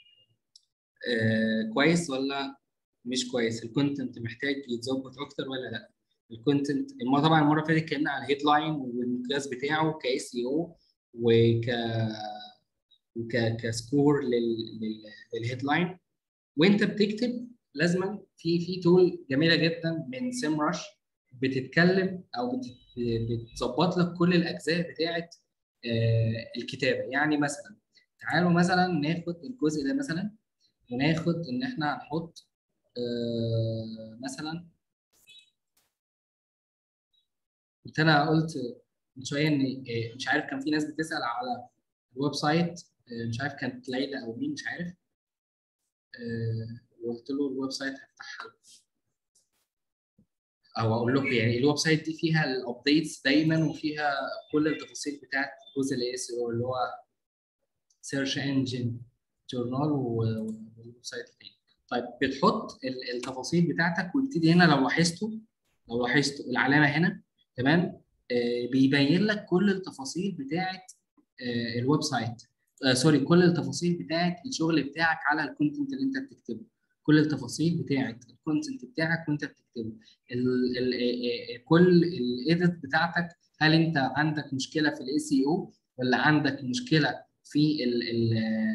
آه، كويس ولا مش كويس الكونتنت محتاج يتظبط اكتر ولا لا الكونتنت المره طبعا المره اللي فاتت اتكلمنا على الهيد لاين والمقياس بتاعه كاس اي او وك وك كسكور للهيد لاين وانت بتكتب لازما في في تول جميله جدا من سيم رش بتتكلم او بت- بتظبط لك كل الاجزاء بتاعه آه، الكتابه يعني مثلا تعالوا مثلا ناخد الجزء ده مثلا وناخد ان احنا هنحط آه، مثلا كنت انا قلت من شويه ان آه، مش عارف كان في ناس بتسال على الويب سايت آه، مش عارف كانت ليلى او مين مش عارف آه، وقلت له الويب سايت هفتحها له. او اقول لكم يعني الويب سايت دي فيها الابديتس دايما وفيها كل التفاصيل بتاعت جزء الاس او اللي هو سيرش انجن جورنال والويب سايت التاني طيب بتحط ال- التفاصيل بتاعتك ويبتدي هنا لو لاحظتوا لو لاحظتوا العلامه هنا تمام آه بيبين لك كل التفاصيل بتاعت آه الويب سايت آه سوري كل التفاصيل بتاعت الشغل بتاعك على الكونتنت اللي انت بتكتبه كل التفاصيل بتاعت الكونتنت بتاعك وانت بتكتبه ال ال آه، آه، كل الايديت بتاعتك هل انت عندك مشكله في الاي سي او ولا عندك مشكله في ال ال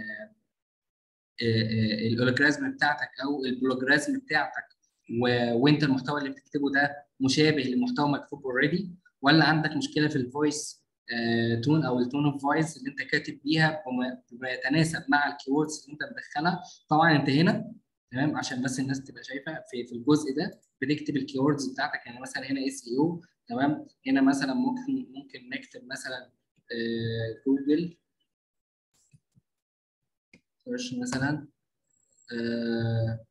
الاولوجرازم بتاعتك او البلوجرازم بتاعتك و... وانت المحتوى اللي بتكتبه ده مشابه لمحتوى مكتوب اوريدي ولا عندك مشكله في الفويس تون او التون اوف فويس اللي انت كاتب بيها بما بما يتناسب مع الكيوردز اللي انت مدخلها طبعا انت هنا تمام عشان بس الناس تبقى شايفه في في الجزء ده بتكتب الكيوردز بتاعتك يعني مثلا هنا اس اي او تمام هنا مثلا ممكن ممكن نكتب مثلا جوجل سيرش مثلا آه،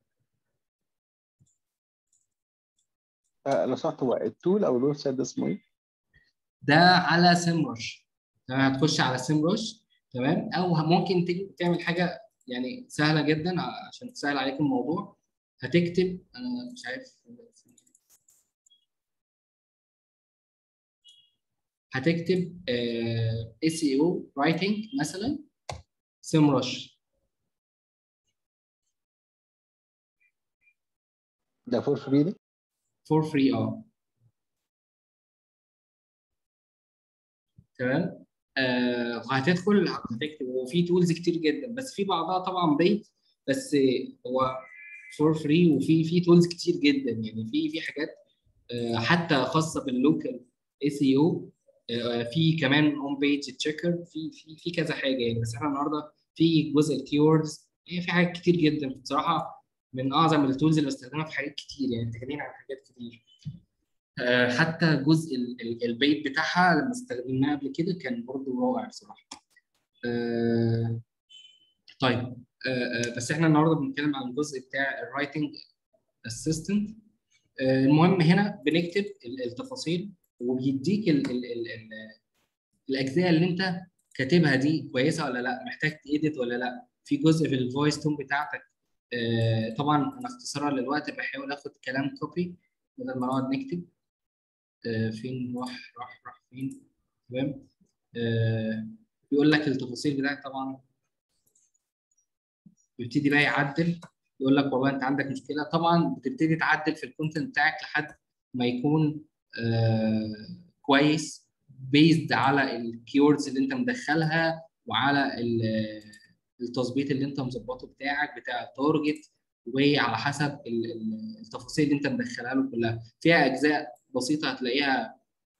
آه، لو سمحت هو التول او الويب سايت ده اسمه ايه؟ ده على سيمرش تمام هتخش على سيمرش تمام او ممكن تيجي تعمل حاجه يعني سهله جدا عشان تسهل عليك الموضوع هتكتب انا مش عارف هتكتب اس اي او رايتنج مثلا سيمرش ده فور فري ده؟ فور فري اه تمام آه وهتدخل هتكتب وفي تولز كتير جدا بس في بعضها طبعا بيت بس هو فور فري وفي في تولز كتير جدا يعني في في حاجات آه حتى خاصه باللوكال اي سي او في كمان اون بيج تشيكر في في في كذا حاجه يعني بس احنا النهارده في جزء الكيوردز في حاجات كتير جدا بصراحه من اعظم التولز اللي بستخدمها في حاجات كتير يعني محتاجين على حاجات كتير آه، حتى جزء ال- ال- البيت بتاعها لما استخدمناه قبل كده كان برضه رائع بصراحه آه، طيب آه، آه، بس احنا النهارده بنتكلم عن الجزء بتاع الرايتنج اسيستنت المهم هنا بنكتب ال- التفاصيل وبيديك ال ال ال ال الاجزاء اللي انت كاتبها دي كويسه ولا لا محتاج تيديت ولا لا في جزء في الفويس تون بتاعتك آه، طبعا انا اختصارا للوقت بحاول اخد كلام كوبي بدل ما نقعد نكتب آه، فين راح راح راح فين تمام آه، بيقول لك التفاصيل بتاعتك طبعا بيبتدي بقى يعدل يقول لك والله انت عندك مشكله طبعا بتبتدي تعدل في الكونتنت بتاعك لحد ما يكون آه كويس بيزد على الكيوردز اللي انت مدخلها وعلى ال- التظبيط اللي انت مظبطه بتاعك بتاع التارجت وعلى حسب ال- ال- التفاصيل اللي انت مدخلها له كلها فيها اجزاء بسيطه هتلاقيها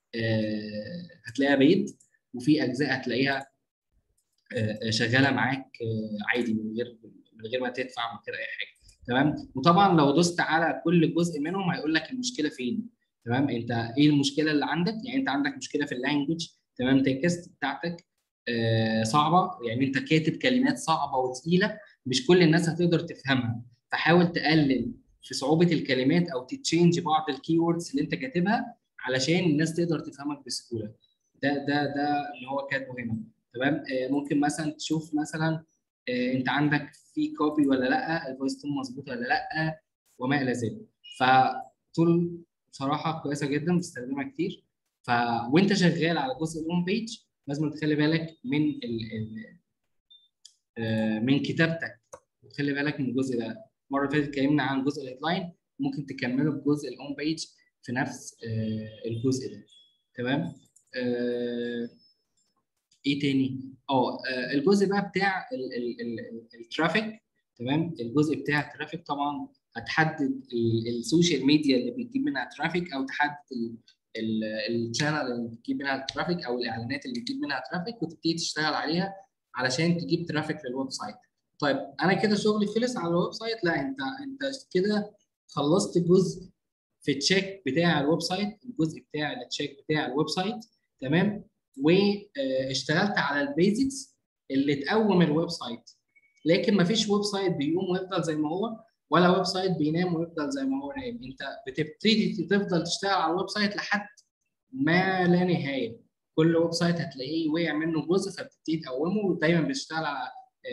آه هتلاقيها بيد وفي اجزاء هتلاقيها آه، شغاله معاك آه، عادي من غير من غير ما تدفع من غير اي حاجه تمام وطبعا لو دوست على كل جزء منهم هيقول لك المشكله فين تمام انت ايه المشكله اللي عندك يعني انت عندك مشكله في اللانجوج تمام تكست بتاعتك آه، صعبه يعني انت كاتب كلمات صعبه وثقيله مش كل الناس هتقدر تفهمها فحاول تقلل في صعوبه الكلمات او تتشينج بعض الكيوردز اللي انت كاتبها علشان الناس تقدر تفهمك بسهوله ده ده ده اللي هو كاتبه هنا تمام آه، ممكن مثلا تشوف مثلا آه، انت عندك في كوبي ولا لا الفويس تون مظبوط ولا لا وما الى ذلك فتول بصراحه كويسه جدا بستخدمها كتير ف وانت شغال على جزء الهوم بيج لازم تخلي بالك من ال... ال... آه، من كتابتك وتخلي بالك من الجزء ده المره اللي فاتت اتكلمنا عن جزء الهيدلاين ممكن تكمله بجزء الهوم بيج في نفس آه، الجزء ده تمام آه، ايه تاني؟ اه آه، الجزء بقى بتاع ال- ال- ال- الترافيك تمام الجزء بتاع الترافيك طبعا هتحدد ال- السوشيال ميديا اللي بتجيب منها ترافيك او تحدد ال- ال- الشانل اللي بتجيب منها ترافيك او الاعلانات اللي بتجيب منها ترافيك وتبتدي تشتغل عليها علشان تجيب ترافيك للويب سايت. طيب انا كده شغلي خلص على الويب سايت لا انت انت كده خلصت جزء في التشيك بتاع الويب سايت الجزء بتاع التشيك بتاع الويب سايت تمام واشتغلت على البيزكس اللي تقوم الويب سايت لكن ما فيش ويب سايت بيقوم ويفضل زي ما هو ولا ويب سايت بينام ويفضل زي ما هو نايم انت بتبتدي تفضل تشتغل على الويب سايت لحد ما لا نهايه كل ويب سايت هتلاقيه وقع منه جزء فبتبتدي تقومه ودايما بتشتغل على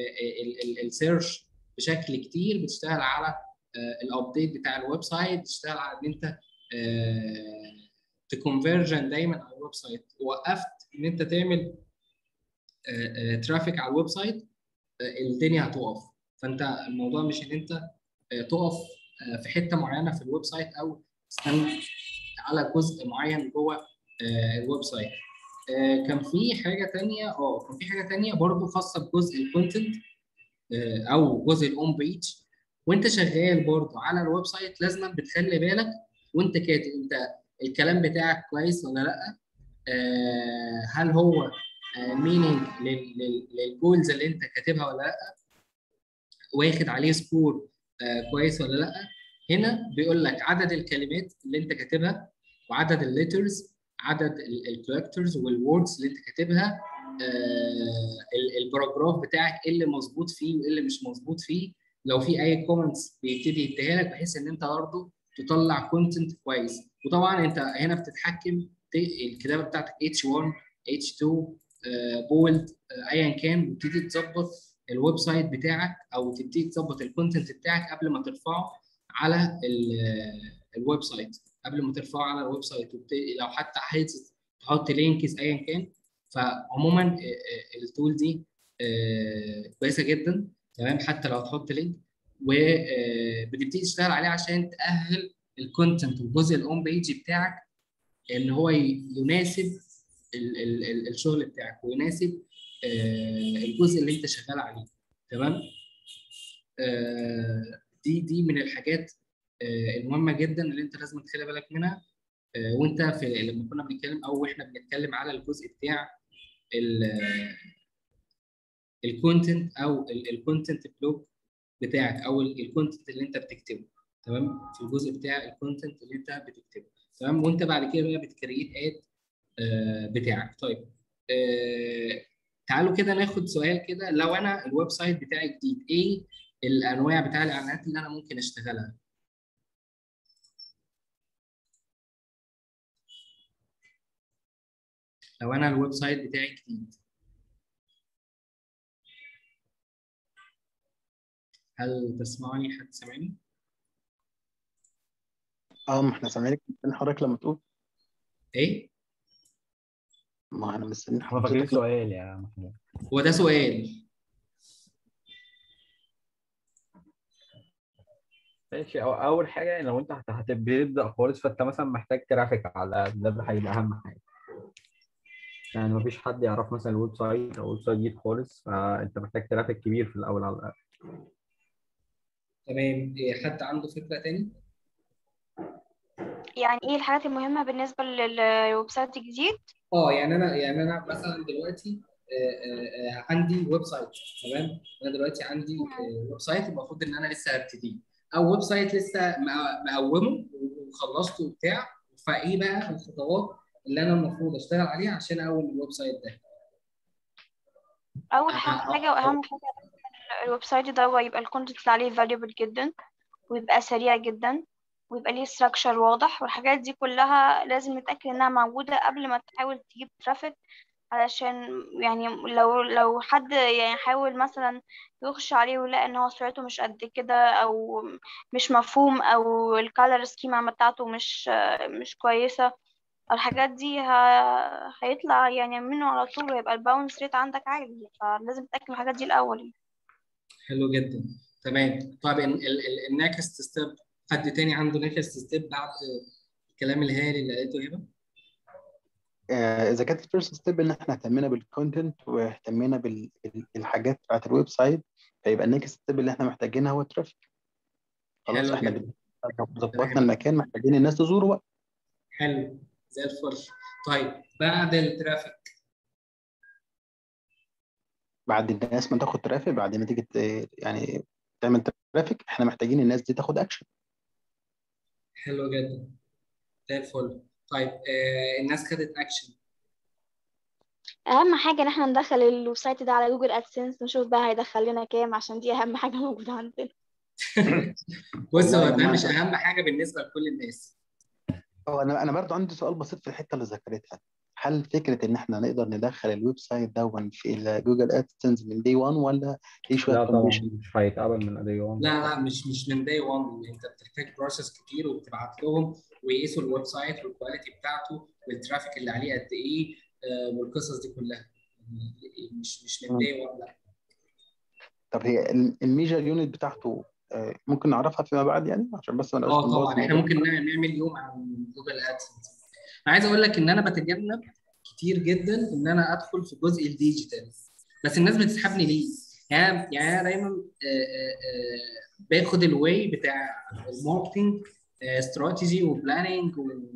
السيرش بشكل كتير بتشتغل على الابديت بتاع الويب سايت بتشتغل على ان انت تكونفرجن دايما على الويب سايت وقفت ان انت تعمل ترافيك على الويب سايت الدنيا هتقف فانت الموضوع مش ان انت تقف في حته معينه في الويب سايت او تستنى على جزء معين جوه الويب سايت كان في حاجه تانية اه كان في حاجه تانية برضو خاصه بجزء الكونتنت او جزء الاون بيج وانت شغال برضو على الويب سايت لازم بتخلي بالك وانت كاتب انت الكلام بتاعك كويس ولا لا آه هل هو مينينج للجولز اللي انت كاتبها ولا لا واخد عليه سكور آه كويس ولا لا هنا بيقول لك عدد الكلمات اللي انت كاتبها وعدد الليترز عدد الكاركترز والوردز اللي انت كاتبها آه الباراجراف بتاعك ايه اللي مظبوط فيه وايه اللي مش مظبوط فيه لو في اي كومنتس بيبتدي يديها لك بحيث ان انت برضه تطلع كونتنت كويس وطبعا انت هنا بتتحكم الكتابه بتاعتك H1 H2 بولد ايا كان بتبتدي تظبط الويب سايت بتاعك او تبتدي تظبط الكونتنت بتاعك قبل ما ترفعه على الويب سايت قبل ما ترفعه على الويب سايت لو حتى عايز تحط لينكس ايا كان فعموما التول دي كويسه جدا تمام حتى لو هتحط لينك وبتبتدي تشتغل عليه عشان تاهل الكونتنت والجزء الاون بيج بتاعك ان هو يناسب ال ال ال الشغل بتاعك ويناسب آه، الجزء اللي انت شغال عليه تمام آه، دي دي من الحاجات آه، المهمه جدا اللي انت لازم تخلي بالك منها آه، وانت في لما كنا بنتكلم او احنا بنتكلم على الجزء بتاع الكونتنت او الكونتنت بلوك بتاعك او الكونتنت اللي انت بتكتبه تمام في الجزء بتاع الكونتنت اللي انت بتكتبه تمام وانت بعد كده بقى بتكريت اد بتاعك طيب آه، تعالوا كده ناخد سؤال كده لو انا الويب سايت بتاعي جديد ايه الانواع بتاع الاعلانات اللي انا ممكن اشتغلها لو انا الويب سايت بتاعي جديد هل تسمعني حد سامعني اه ما احنا سامعينك مستني حضرتك لما تقول ايه ما احنا مستنيين احنا فاكرين حضرتك لما- سؤال يا محمود هو ده سؤال ماشي أو- اول حاجه يعني لو انت هت- هتبدا خالص فانت مثلا محتاج ترافيك على ده ده هيبقى اهم حاجه يعني مفيش حد يعرف مثلا الويب سايت او ويب سايت جديد خالص فانت محتاج ترافيك كبير في الاول على الاقل تمام إيه حد عنده فكرة تاني يعني ايه الحاجات المهمة بالنسبة للويب سايت الجديد اه يعني انا يعني انا مثلا دلوقتي آه، آه، آه، عندي ويب سايت تمام انا دلوقتي عندي آه، ويب سايت المفروض ان انا لسه هبتدي او ويب سايت لسه مق- مقومه وخلصته وبتاع فايه بقى الخطوات اللي انا المفروض اشتغل عليها عشان اقوم الويب سايت ده اول أنا- حاجة واهم حاجة لازم الويب سايت ده يبقى الكونتنت اللي عليه valuable جدا ويبقى سريع جدا ويبقى ليه structure واضح والحاجات دي كلها لازم نتأكد انها موجودة قبل ما تحاول تجيب ترافيك علشان يعني لو لو حد يعني حاول مثلا يخش عليه ويلاقي ان هو سرعته مش قد كده او مش مفهوم او الكالر سكيما بتاعته مش مش كويسة الحاجات دي ه... هيطلع يعني منه على طول ويبقى الباونس ريت عندك عالي فلازم تتأكد من الحاجات دي الأول حلو جدا تمام طيب النكست ستيب حد تاني عنده نكست ستيب بعد الكلام الهادي اللي قالته هبه آه، اذا كانت الفيرست ستيب ان احنا اهتمينا بالكونتنت واهتمينا بال- بال- بالحاجات بتاعت الويب سايت فيبقى النكست ستيب اللي احنا محتاجينها هو الترافيك خلاص حلو احنا جدا. بن- ظبطنا المكان محتاجين الناس تزوره بقى حلو زي الفل طيب بعد الترافيك بعد الناس ما تاخد ترافيك بعد ما تيجي ت- يعني تعمل ترافيك احنا محتاجين الناس دي تاخد اكشن حلو جدا زي الفل طيب آه الناس خدت اكشن أهم حاجة إن احنا ندخل الويب سايت ده على جوجل أدسنس نشوف بقى هيدخل لنا كام عشان دي أهم حاجة موجودة عندنا بص والله هو يا ده جماعة. مش اهم حاجه بالنسبه لكل الناس هو انا انا برضو عندي سؤال بسيط في الحته اللي ذكرتها هل فكره ان احنا نقدر ندخل الويب سايت دون في جوجل ادسنس من دي 1 ولا في شويه لا طبعا condition؟ مش هيتقبل من اديون لا لا مش مش من داي 1 انت بتحتاج بروسيس كتير وبتبعت لهم ويقيسوا الويب سايت والكواليتي بتاعته والترافيك اللي عليه قد ايه آه والقصص دي كلها مش مش من مم. داي 1 لا طب هي الميجر يونت بتاعته آه، ممكن نعرفها فيما بعد يعني عشان بس ما نبقاش اه بنبوظ طبعا احنا الموضوع. ممكن نعمل نعمل يوم عن جوجل ادسنس انا عايز اقول لك ان انا بتجنب كتير جدا ان انا ادخل في جزء الديجيتال بس الناس بتسحبني ليه؟ يعني يعني انا دايما آه، آه، آه، باخد الواي بتاع الماركتنج استراتيجي وبلاننج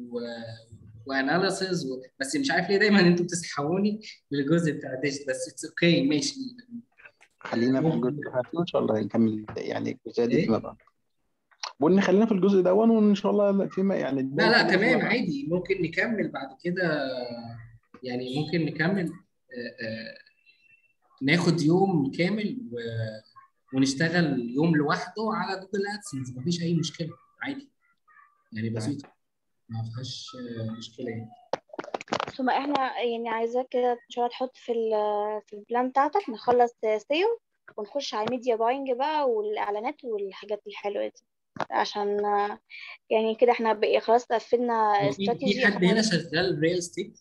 واناليسز بس مش عارف ليه دايما انتوا بتسحبوني للجزء بتاع الديجيتال بس اتس اوكي ماشي خلينا في الجزء ده وان شاء الله نكمل يعني الجزئيه دي إيه؟ فيما بعد بقول إن خلينا في الجزء ده وان شاء الله فيما يعني لا لا الباقي فيما تمام بعد. عادي ممكن نكمل بعد كده يعني ممكن نكمل آه، آه، ناخد يوم كامل و... ونشتغل يوم لوحده على جوجل ادسنس مفيش اي مشكله عادي يعني بسيطه ما فيهاش آه، مشكله يعني ثم احنا يعني عايزاك كده ان شاء الله تحط في ال في البلان بتاعتك نخلص سيو ونخش على الميديا باينج بقى والاعلانات والحاجات الحلوه دي عشان آه، يعني كده احنا بقى خلاص قفلنا هو في في استراتيجي حد هنا شغال ريال استيت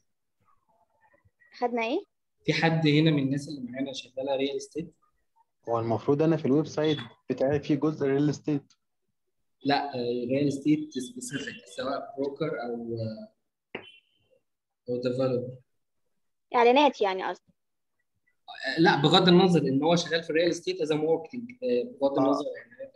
خدنا ايه في حد هنا من الناس اللي معانا شغاله ريال استيت هو المفروض انا في الويب سايت بتاعي في جزء ريل استيت لا ريال استيت سبيسيفيك سواء بروكر او او ديفلوبر اعلانات يعني قصدي آه، لا بغض النظر ان هو شغال في الريال استيت از ماركتنج بغض آه. النظر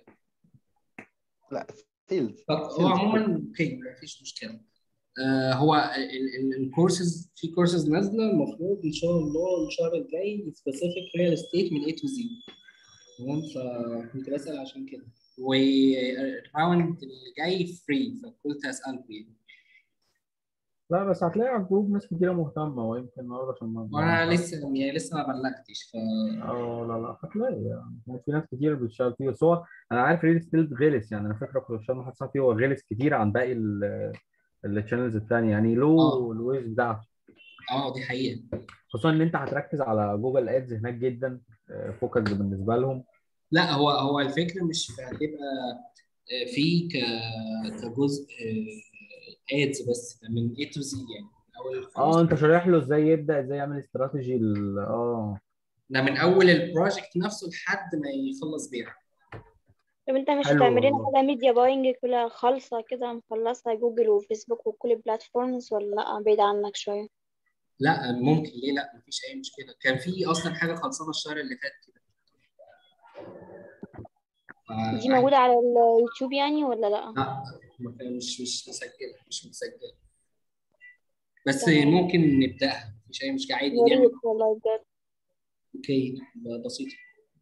لا سيلز هو عموما اوكي ما فيش مشكله آه هو الكورسز في كورسز نازله المفروض ان شاء الله الشهر الجاي سبيسيفيك ريال استيت من A تو Z تمام فكنت بسال عشان كده والراوند اللي جاي فري فقلت اسالكم يعني لا بس هتلاقي على الجروب ناس كتيرة مهتمة ويمكن النهارده عشان ما وانا لسه يعني لسه ما بلغتش ف اه لا لا هتلاقي يعني في ناس كتير بتشتغل فيه بس هو انا عارف ريل ستيت غلس يعني انا فاكر كنت بشتغل مع حد صاحبي فيه هو غلس كتير عن باقي الشانلز التانية يعني له آه. الويز بتاعته اه دي حقيقه خصوصا ان انت هتركز على جوجل ادز هناك جدا فوكس بالنسبه لهم لا هو هو الفكره مش في هتبقى في ك كجزء ادز بس ده من A تو Z يعني اول اه انت شارح له ازاي يبدا ازاي يعمل استراتيجي ال- اه ده من اول البروجكت نفسه لحد ما يخلص بيع طب انت مش حلو هتعمل لنا والله. حاجة ميديا باينج كلها خالصة كده مخلصة جوجل وفيسبوك وكل البلاتفورمز ولا لأ بعيد عنك شوية لا ممكن ليه لا مفيش اي مشكله كان في اصلا حاجه خلصانه الشهر اللي فات كده ف- دي موجودة على اليوتيوب يعني ولا لأ لا ما كان- مش مش مسجله مش متسجله بس تمام. ممكن نبداها مفيش اي مشكله عادي يا نعمل ريت والله بجد اوكي ب- بسيطه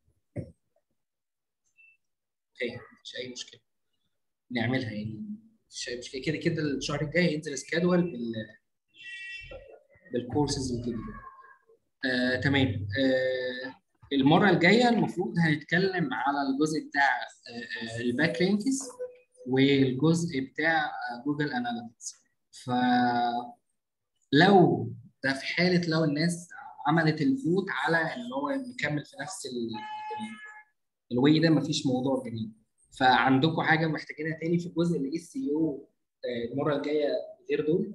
اوكي مفيش اي مشكله نعملها يعني مفيش اي مشكله كده كده الشهر الجاي ينزل سكادول بال بالكورسز الجديده آه، تمام آه، المره الجايه المفروض هنتكلم على الجزء بتاع آه، آه، الباك لينكس والجزء بتاع آه، جوجل اناليتكس فلو ده في حاله لو الناس عملت الفوت على ان هو نكمل في نفس ال- ال- الواي ده مفيش موضوع جديد فعندكم حاجه محتاجينها تاني في الجزء الاس سي او المره الجايه غير دول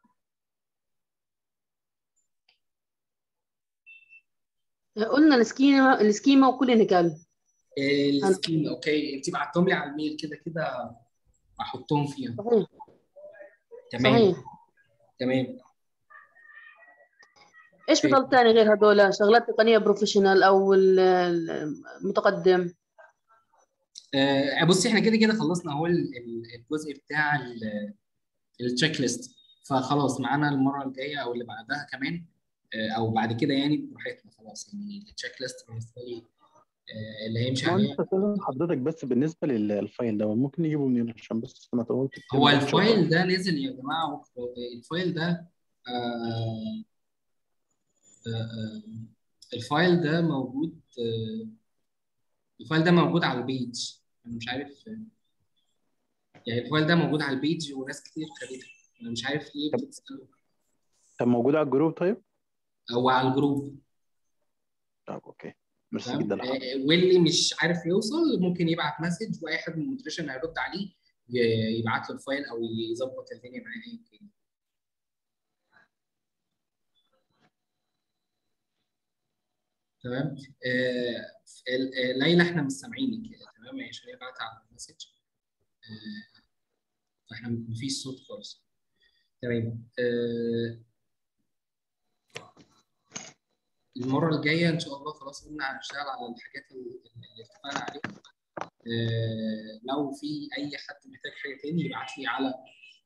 قلنا السكيما السكيما وكل نكال السكيما اوكي انت بعتهم لي على الميل كده كده احطهم فيها صحيح تمام صحيح تمام ايش أوكي. بضل تاني غير هدول شغلات تقنيه بروفيشنال او ال- المتقدم آه بصي احنا كده كده خلصنا اهو ال- ال- الجزء بتاع التشيك ليست فخلاص معانا المره الجايه او اللي بعدها كمان آه او بعد كده يعني براحتنا خلاص يعني التشيك ليست بالنسبه لي آه اللي هيمشي ما عليها انت سألت حضرتك بس بالنسبه للفايل ده ممكن نجيبه منين عشان بس ما طولت كتير هو ما الفايل ده نزل يا جماعه الفايل ده آه آه آه الفايل ده موجود آه الفايل ده موجود على البيج انا مش عارف يعني الفايل ده موجود على البيج وناس كتير خدته انا مش عارف ليه طب- بتسألوا طب موجود على الجروب طيب؟ او على الجروب طب اوكي ميرسي تمام جدا لحضرتك آه، واللي مش عارف يوصل ممكن يبعت مسج واي حد من المودريشن هيرد عليه ي- يبعت له الفايل او يظبط الدنيا معاه ايا كان تمام آه ال- آه، ليلى احنا مش سامعينك تمام عشان هي بعت على المسج آه فاحنا مفيش صوت خالص تمام آه المره الجايه ان شاء الله خلاص قلنا هنشتغل على الحاجات اللي اللي اتفقنا عليها آه لو في اي حد محتاج حاجه تاني يبعت لي على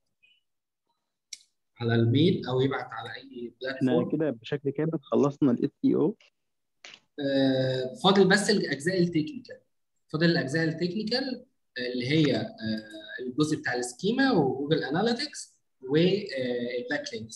على الميل او يبعت على اي احنا بلاتفورم كده بشكل كامل خلصنا الاس اي او آه، فاضل بس الاجزاء التكنيكال فاضل الاجزاء التكنيكال اللي هي آه، الجزء بتاع السكيما وجوجل اناليتكس والباك لينكس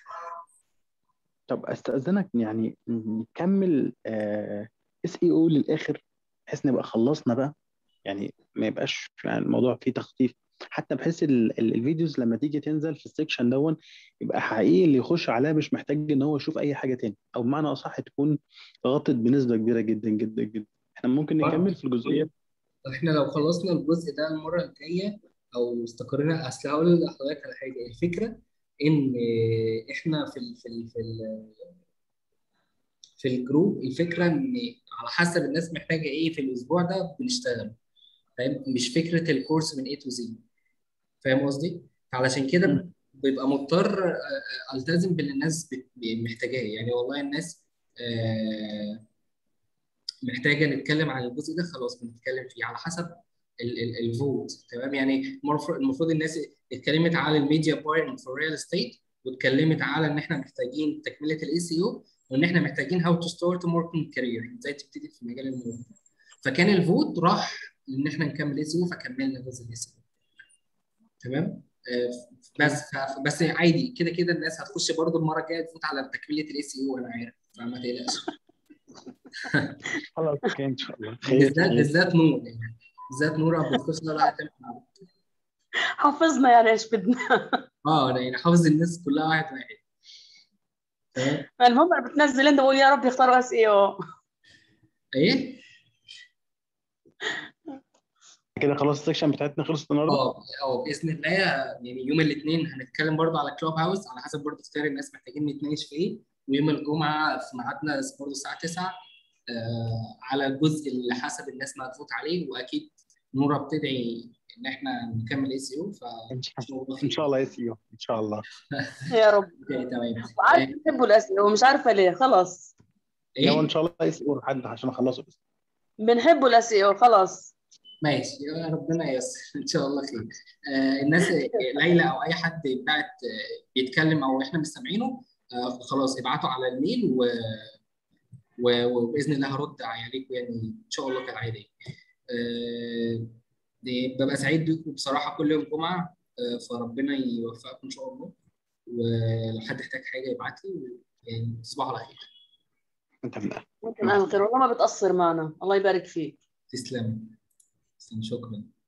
طب استاذنك يعني نكمل اس اي او للاخر بحيث نبقى خلصنا بقى يعني ما يبقاش يعني الموضوع فيه تخطيف حتى بحيث ال- ال- الفيديوز لما تيجي تنزل في السكشن دون يبقى حقيقي اللي يخش عليها مش محتاج ان هو يشوف اي حاجه تاني او بمعنى اصح تكون غطت بنسبه كبيره جدا جدا جدا احنا ممكن نكمل في الجزئيه احنا لو خلصنا الجزء ده المره الجايه او استقرينا اصل هقول لحضرتك على حاجه الفكره ان احنا في ال في ال في ال في الجروب الفكره ان على حسب الناس محتاجه ايه في الاسبوع ده بنشتغل فاهم مش فكره الكورس من A to Z فاهم قصدي؟ فعلشان كده مم. بيبقى مضطر آه، آه، التزم باللي الناس بت- محتاجاه يعني والله الناس آه، محتاجه نتكلم عن الجزء ده خلاص بنتكلم فيه على حسب الفوت تمام يعني المفروض المفروض الناس اتكلمت على الميديا باينج في الريال استيت واتكلمت على ان احنا محتاجين تكمله الاي سي او وان احنا محتاجين هاو تو ستارت ماركتنج كارير ازاي تبتدي في مجال الماركتنج فكان الفوت راح ان احنا نكمل اي سي او فكملنا جزء الاي سي او تمام آه، بس ف- بس عادي كده كده الناس هتخش برضو المره الجايه تفوت على تكمله الاي سي او انا عارف فما تقلقش خلاص اوكي ان شاء الله خير بالذات خير بالذات نور يعني بالذات نور ابو القصه لا هتعمل معاك. حافظنا يعني ايش بدنا اه انا يعني حافظ الناس كلها واحد واحد تمام المهم انا بتنزل انت بقول يا رب يختاروا اس اي او ايه كده خلاص السكشن بتاعتنا خلصت النهارده اه اه باذن الله يعني يوم الاثنين هنتكلم برضو على كلوب هاوس على حسب برضو اختيار الناس محتاجين نتناقش في ايه ويوم الجمعه في ميعادنا برضو الساعه 9 آه على الجزء اللي حسب الناس ما هتفوت عليه واكيد نورا بتدعي ان احنا نكمل اي سي او ان شاء فان ان شاء الله يس يو ان شاء الله يا رب تمام وعارف بحبوا الاس اي او مش عارفه ليه خلاص لو ان ايه شاء الله يس يو لحد عشان اخلصه بس بنحبوا الاس اي او خلاص ماشي يا ربنا ييسر ان شاء الله خير آه الناس ليلى او اي حد بعت آه، بيتكلم او احنا مش سامعينه آه خلاص ابعتوا على الميل و... و... وباذن الله هرد عليكم يعني ان شاء الله كالعاده آه دي- ببقى سعيد بيكم بصراحه كل يوم جمعه آه فربنا يوفقكم ان شاء الله ولو حد احتاج حاجه يبعت لي يعني تصبحوا على خير انت من أهل. وانت من اهل الخير والله ما بتقصر معنا الله يبارك فيك تسلم تسلم شكرا